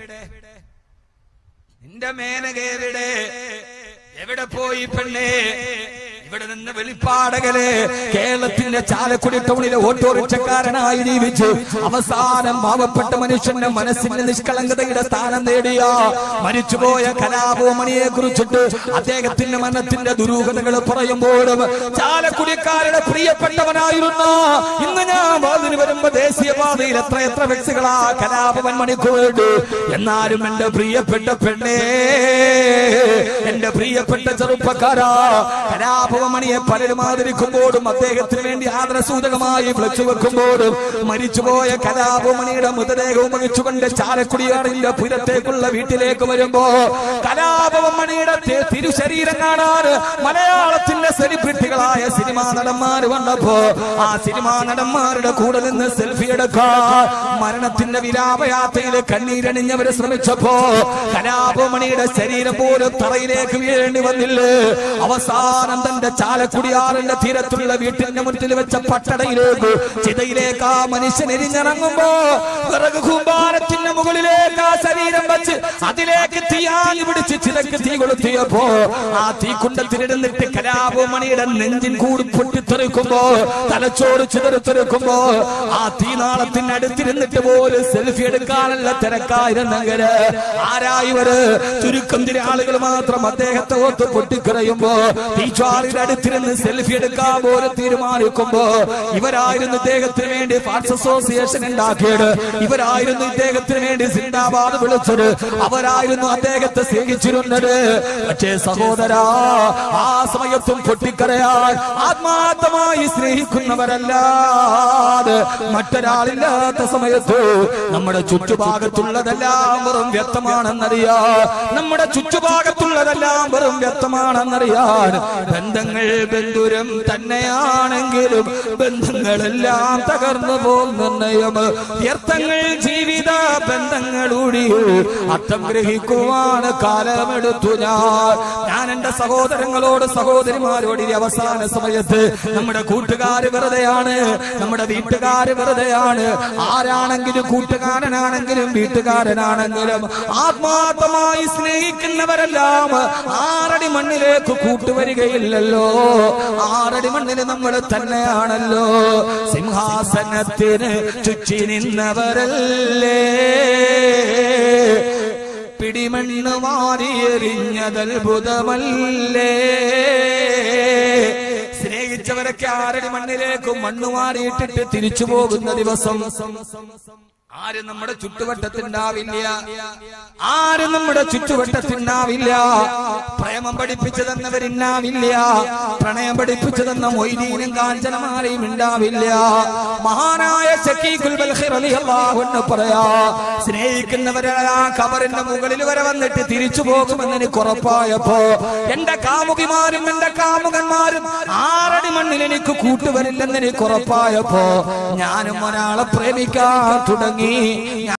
നിന്റെ മേനക എവിടെ എവിടെ പോയി പെണ്ണേ ഇവിടെ നിന്ന് വെളിപ്പാടകല് കേരളത്തിന്റെ ചാലക്കുടി ടൗണിലെ ഓട്ടോറിക്ഷക്കാരനായി ജീവിച്ചു അവസാനം പാവപ്പെട്ട മനുഷ്യന്റെ മനസ്സിന്റെ നിഷ്കളങ്കതയുടെ സ്ഥാനം നേടിയ മരിച്ചുപോയ കലാഭവമണിയെ കുറിച്ചിട്ട് അദ്ദേഹത്തിന്റെ മരണത്തിന്റെ ദുരൂഹതകൾ പറയുമ്പോഴും ചാലക്കുടിക്കാരുടെ പ്രിയപ്പെട്ടവനായിരുന്ന ഇന്ന് ഞാൻ വാതിന് വരുമ്പോ ദേശീയപാതയിൽ എത്ര എത്ര വ്യക്തികളാ കലാഭവൻ മണിക്ക് വേണ്ടി എന്നാലും എന്റെ പ്രിയപ്പെട്ട പെണ്ണേ എന്റെ പ്രിയപ്പെട്ട ചെറുപ്പക്കാരാ കലാഭവമണിയെ പലരും ആദരിക്കുമ്പോഴും അദ്ദേഹത്തിന് വേണ്ടി ആദരസൂചകമായി വിളിച്ചു വെക്കുമ്പോഴും മരിച്ചുപോയ കലാഭവമണിയുടെ മൃതദേഹവും വഹിച്ചുകൊണ്ട് ചാലക്കുടിയാറിന്റെ പുരത്തേക്കുള്ള വീട്ടിലേക്ക് വരുമ്പോ കലാഭവമണിയുടെ തി- തിരുശരീരം കാണാൻ മലയാളത്തിന്റെ സെലിബ്രിറ്റികളായ സിനിമാ നടന്മാർ വന്നപ്പോ ആ സിനിമാ നടന്മാരുടെ കൂടെ നിന്ന് സെൽഫി എടുക്കാൻ മരണത്തിന്റെ വിലാപയാത്രയിൽ കണ്ണീരണിഞ്ഞവര് ശ്രമിച്ചപ്പോ കലാപമണിയുടെ ശരീരം പോലും തറയിലേക്ക് വീഴേണ്ടി വന്നില്ലേ അവസാനം തന്റെ ചാലക്കുടിയാറിന്റെ തീരത്തുള്ള വീട്ടിന്റെ മുന്നിൽ വെച്ച പട്ടടയിലേക്ക് ചിതയിലേക്ക് ആ മനുഷ്യൻ എരിഞ്ഞിറങ്ങുമ്പോ വിറക് കൂമ്പാരത്തിന്റെ മുകളിലേക്ക് ആ ശരീരം വെച്ച് അതിലേക്ക് തീയായി പിടിച്ച് ചിതക്ക് തീ കൊളുത്തിയപ്പോ ആ തീക്കുണ്ടത്തിലിരുന്നിട്ട് കലാപമണിയുടെ നെഞ്ചിൻ കൂടി പൊട്ടിത്തെറിക്കുമ്പോ തലച്ചോറ് ചിതറിത്തെറിക്കുമ്പോ ആ തീനാളത്തിന്റെ അടുത്തിരുന്നിട്ട് പോലും സെൽഫി എടുക്കാനുള്ള തിരക്കായിരുന്നെങ്കിൽ ആരായിവര് ചുരുക്കം ചില ആളുകൾ മാത്രം അദ്ദേഹത്തെ ഓർത്ത് പൊട്ടിക്കറയുമ്പോ തീച്ചാറിന്റെ അടുത്തിരുന്ന് സെൽഫി എടുക്കാൻ പോലും തീരുമാനിക്കുമ്പോ ഇവരായിരുന്നു ഇദ്ദേഹത്തിന് വേണ്ടി ഫാൻസ് അസോസിയേഷൻ ഉണ്ടാക്കിയത് ഇവരായിരുന്നു ഇദ്ദേഹത്തിന് വേണ്ടി സിന്ദാബാദ് വിളിച്ചത് അവരായിരുന്നു അദ്ദേഹത്തെ സ്നേഹിച്ചിരുന്നത് പക്ഷേ സഹോദരാ ആ സമയത്തും പൊട്ടിക്കരയാൻ ആത്മാർത്ഥമായി സ്നേഹിക്കുന്നവരല്ലാതെ മറ്റൊരാളില്ലാത്ത സമയത്ത് നമ്മുടെ ചുറ്റുഭാഗത്തുള്ളതെല്ലാം വെറും വ്യക്തമാണെന്നറിയാ നമ്മുടെ ചുറ്റുഭാഗത്തുള്ളതെല്ലാം വെറും വ്യക്തമാണെന്നറിയാൻ ബന്ധങ്ങൾ ബന്ധുരം തന്നെയാണെങ്കിലും ബന്ധങ്ങളെല്ലാം തകർന്നു പോകും നിർണയം വ്യർത്ഥങ്ങൾ ജീവിത ബന്ധങ്ങളൂടി അർത്ഥം ഗ്രഹിക്കുവാൻ കാലമെടുത്തു ഞാൻ ഞാൻ എന്റെ സഹോദരങ്ങളോട് സഹോദരിമാരോട് ഈ അവസാന സമയത്ത് നമ്മുടെ കൂട്ടുകാര് വെറുതെയാണ് നമ്മുടെ വീട്ടുകാര് വെറുതെയാണ് ആരാണെങ്കിലും കൂട്ടുകാരനാണെങ്കിലും വീട്ടുകാരനാണെങ്കിലും ആത്മാർത്ഥമായി സ്നേഹിക്കുന്നവരെല്ലാം ആറടി മണ്ണിലേക്ക് കൂട്ടുവരികയില്ലല്ലോ ആറടി മണ്ണിൽ നമ്മൾ തന്നെയാണല്ലോ സിംഹാസനത്തിന് ചുറ്റി നിന്നവരല്ലേ പിടിമണ്ണ് മാറിയെറിഞ്ഞതത്ഭുതമല്ലേ സ്നേഹിച്ചവരൊക്കെ ആരടി മണ്ണിലേക്ക് മണ്ണ് മാറിയിട്ടിട്ട് തിരിച്ചു പോകുന്ന ദിവസം ആരും നമ്മുടെ ചുറ്റുവട്ടത്തുണ്ടാവില്ല ആരും നമ്മുടെ ചുറ്റുവട്ടത്തുണ്ടാവില്ല പ്രേമം പഠിപ്പിച്ചു തന്നവരുണ്ടാവില്ല പ്രണയം പഠിപ്പിച്ചു തന്ന മൊയ്തീനും കാഞ്ചനമാരെയും ഉണ്ടാവില്ല മഹാനായ ശക്കീഖുൽ ബൽഖി റളിയല്ലാഹു അൻഹു പറയാ സ്നേഹിക്കുന്നവരെ ആ കബറിന്റെ മുകളിൽ വരെ വന്നിട്ട് തിരിച്ചു പോകുമെന്ന് എനിക്ക് ഉറപ്പായപ്പോ എന്റെ കാമുകിമാരും എന്റെ കാമുകന്മാരും ആറടി മണ്ണിൽ എനിക്ക് കൂട്ടുവരില്ലെന്ന് എനിക്ക് ഉറപ്പായപ്പോ ഞാനും ഒരാളെ പ്രേമിക്കാൻ തുടങ്ങി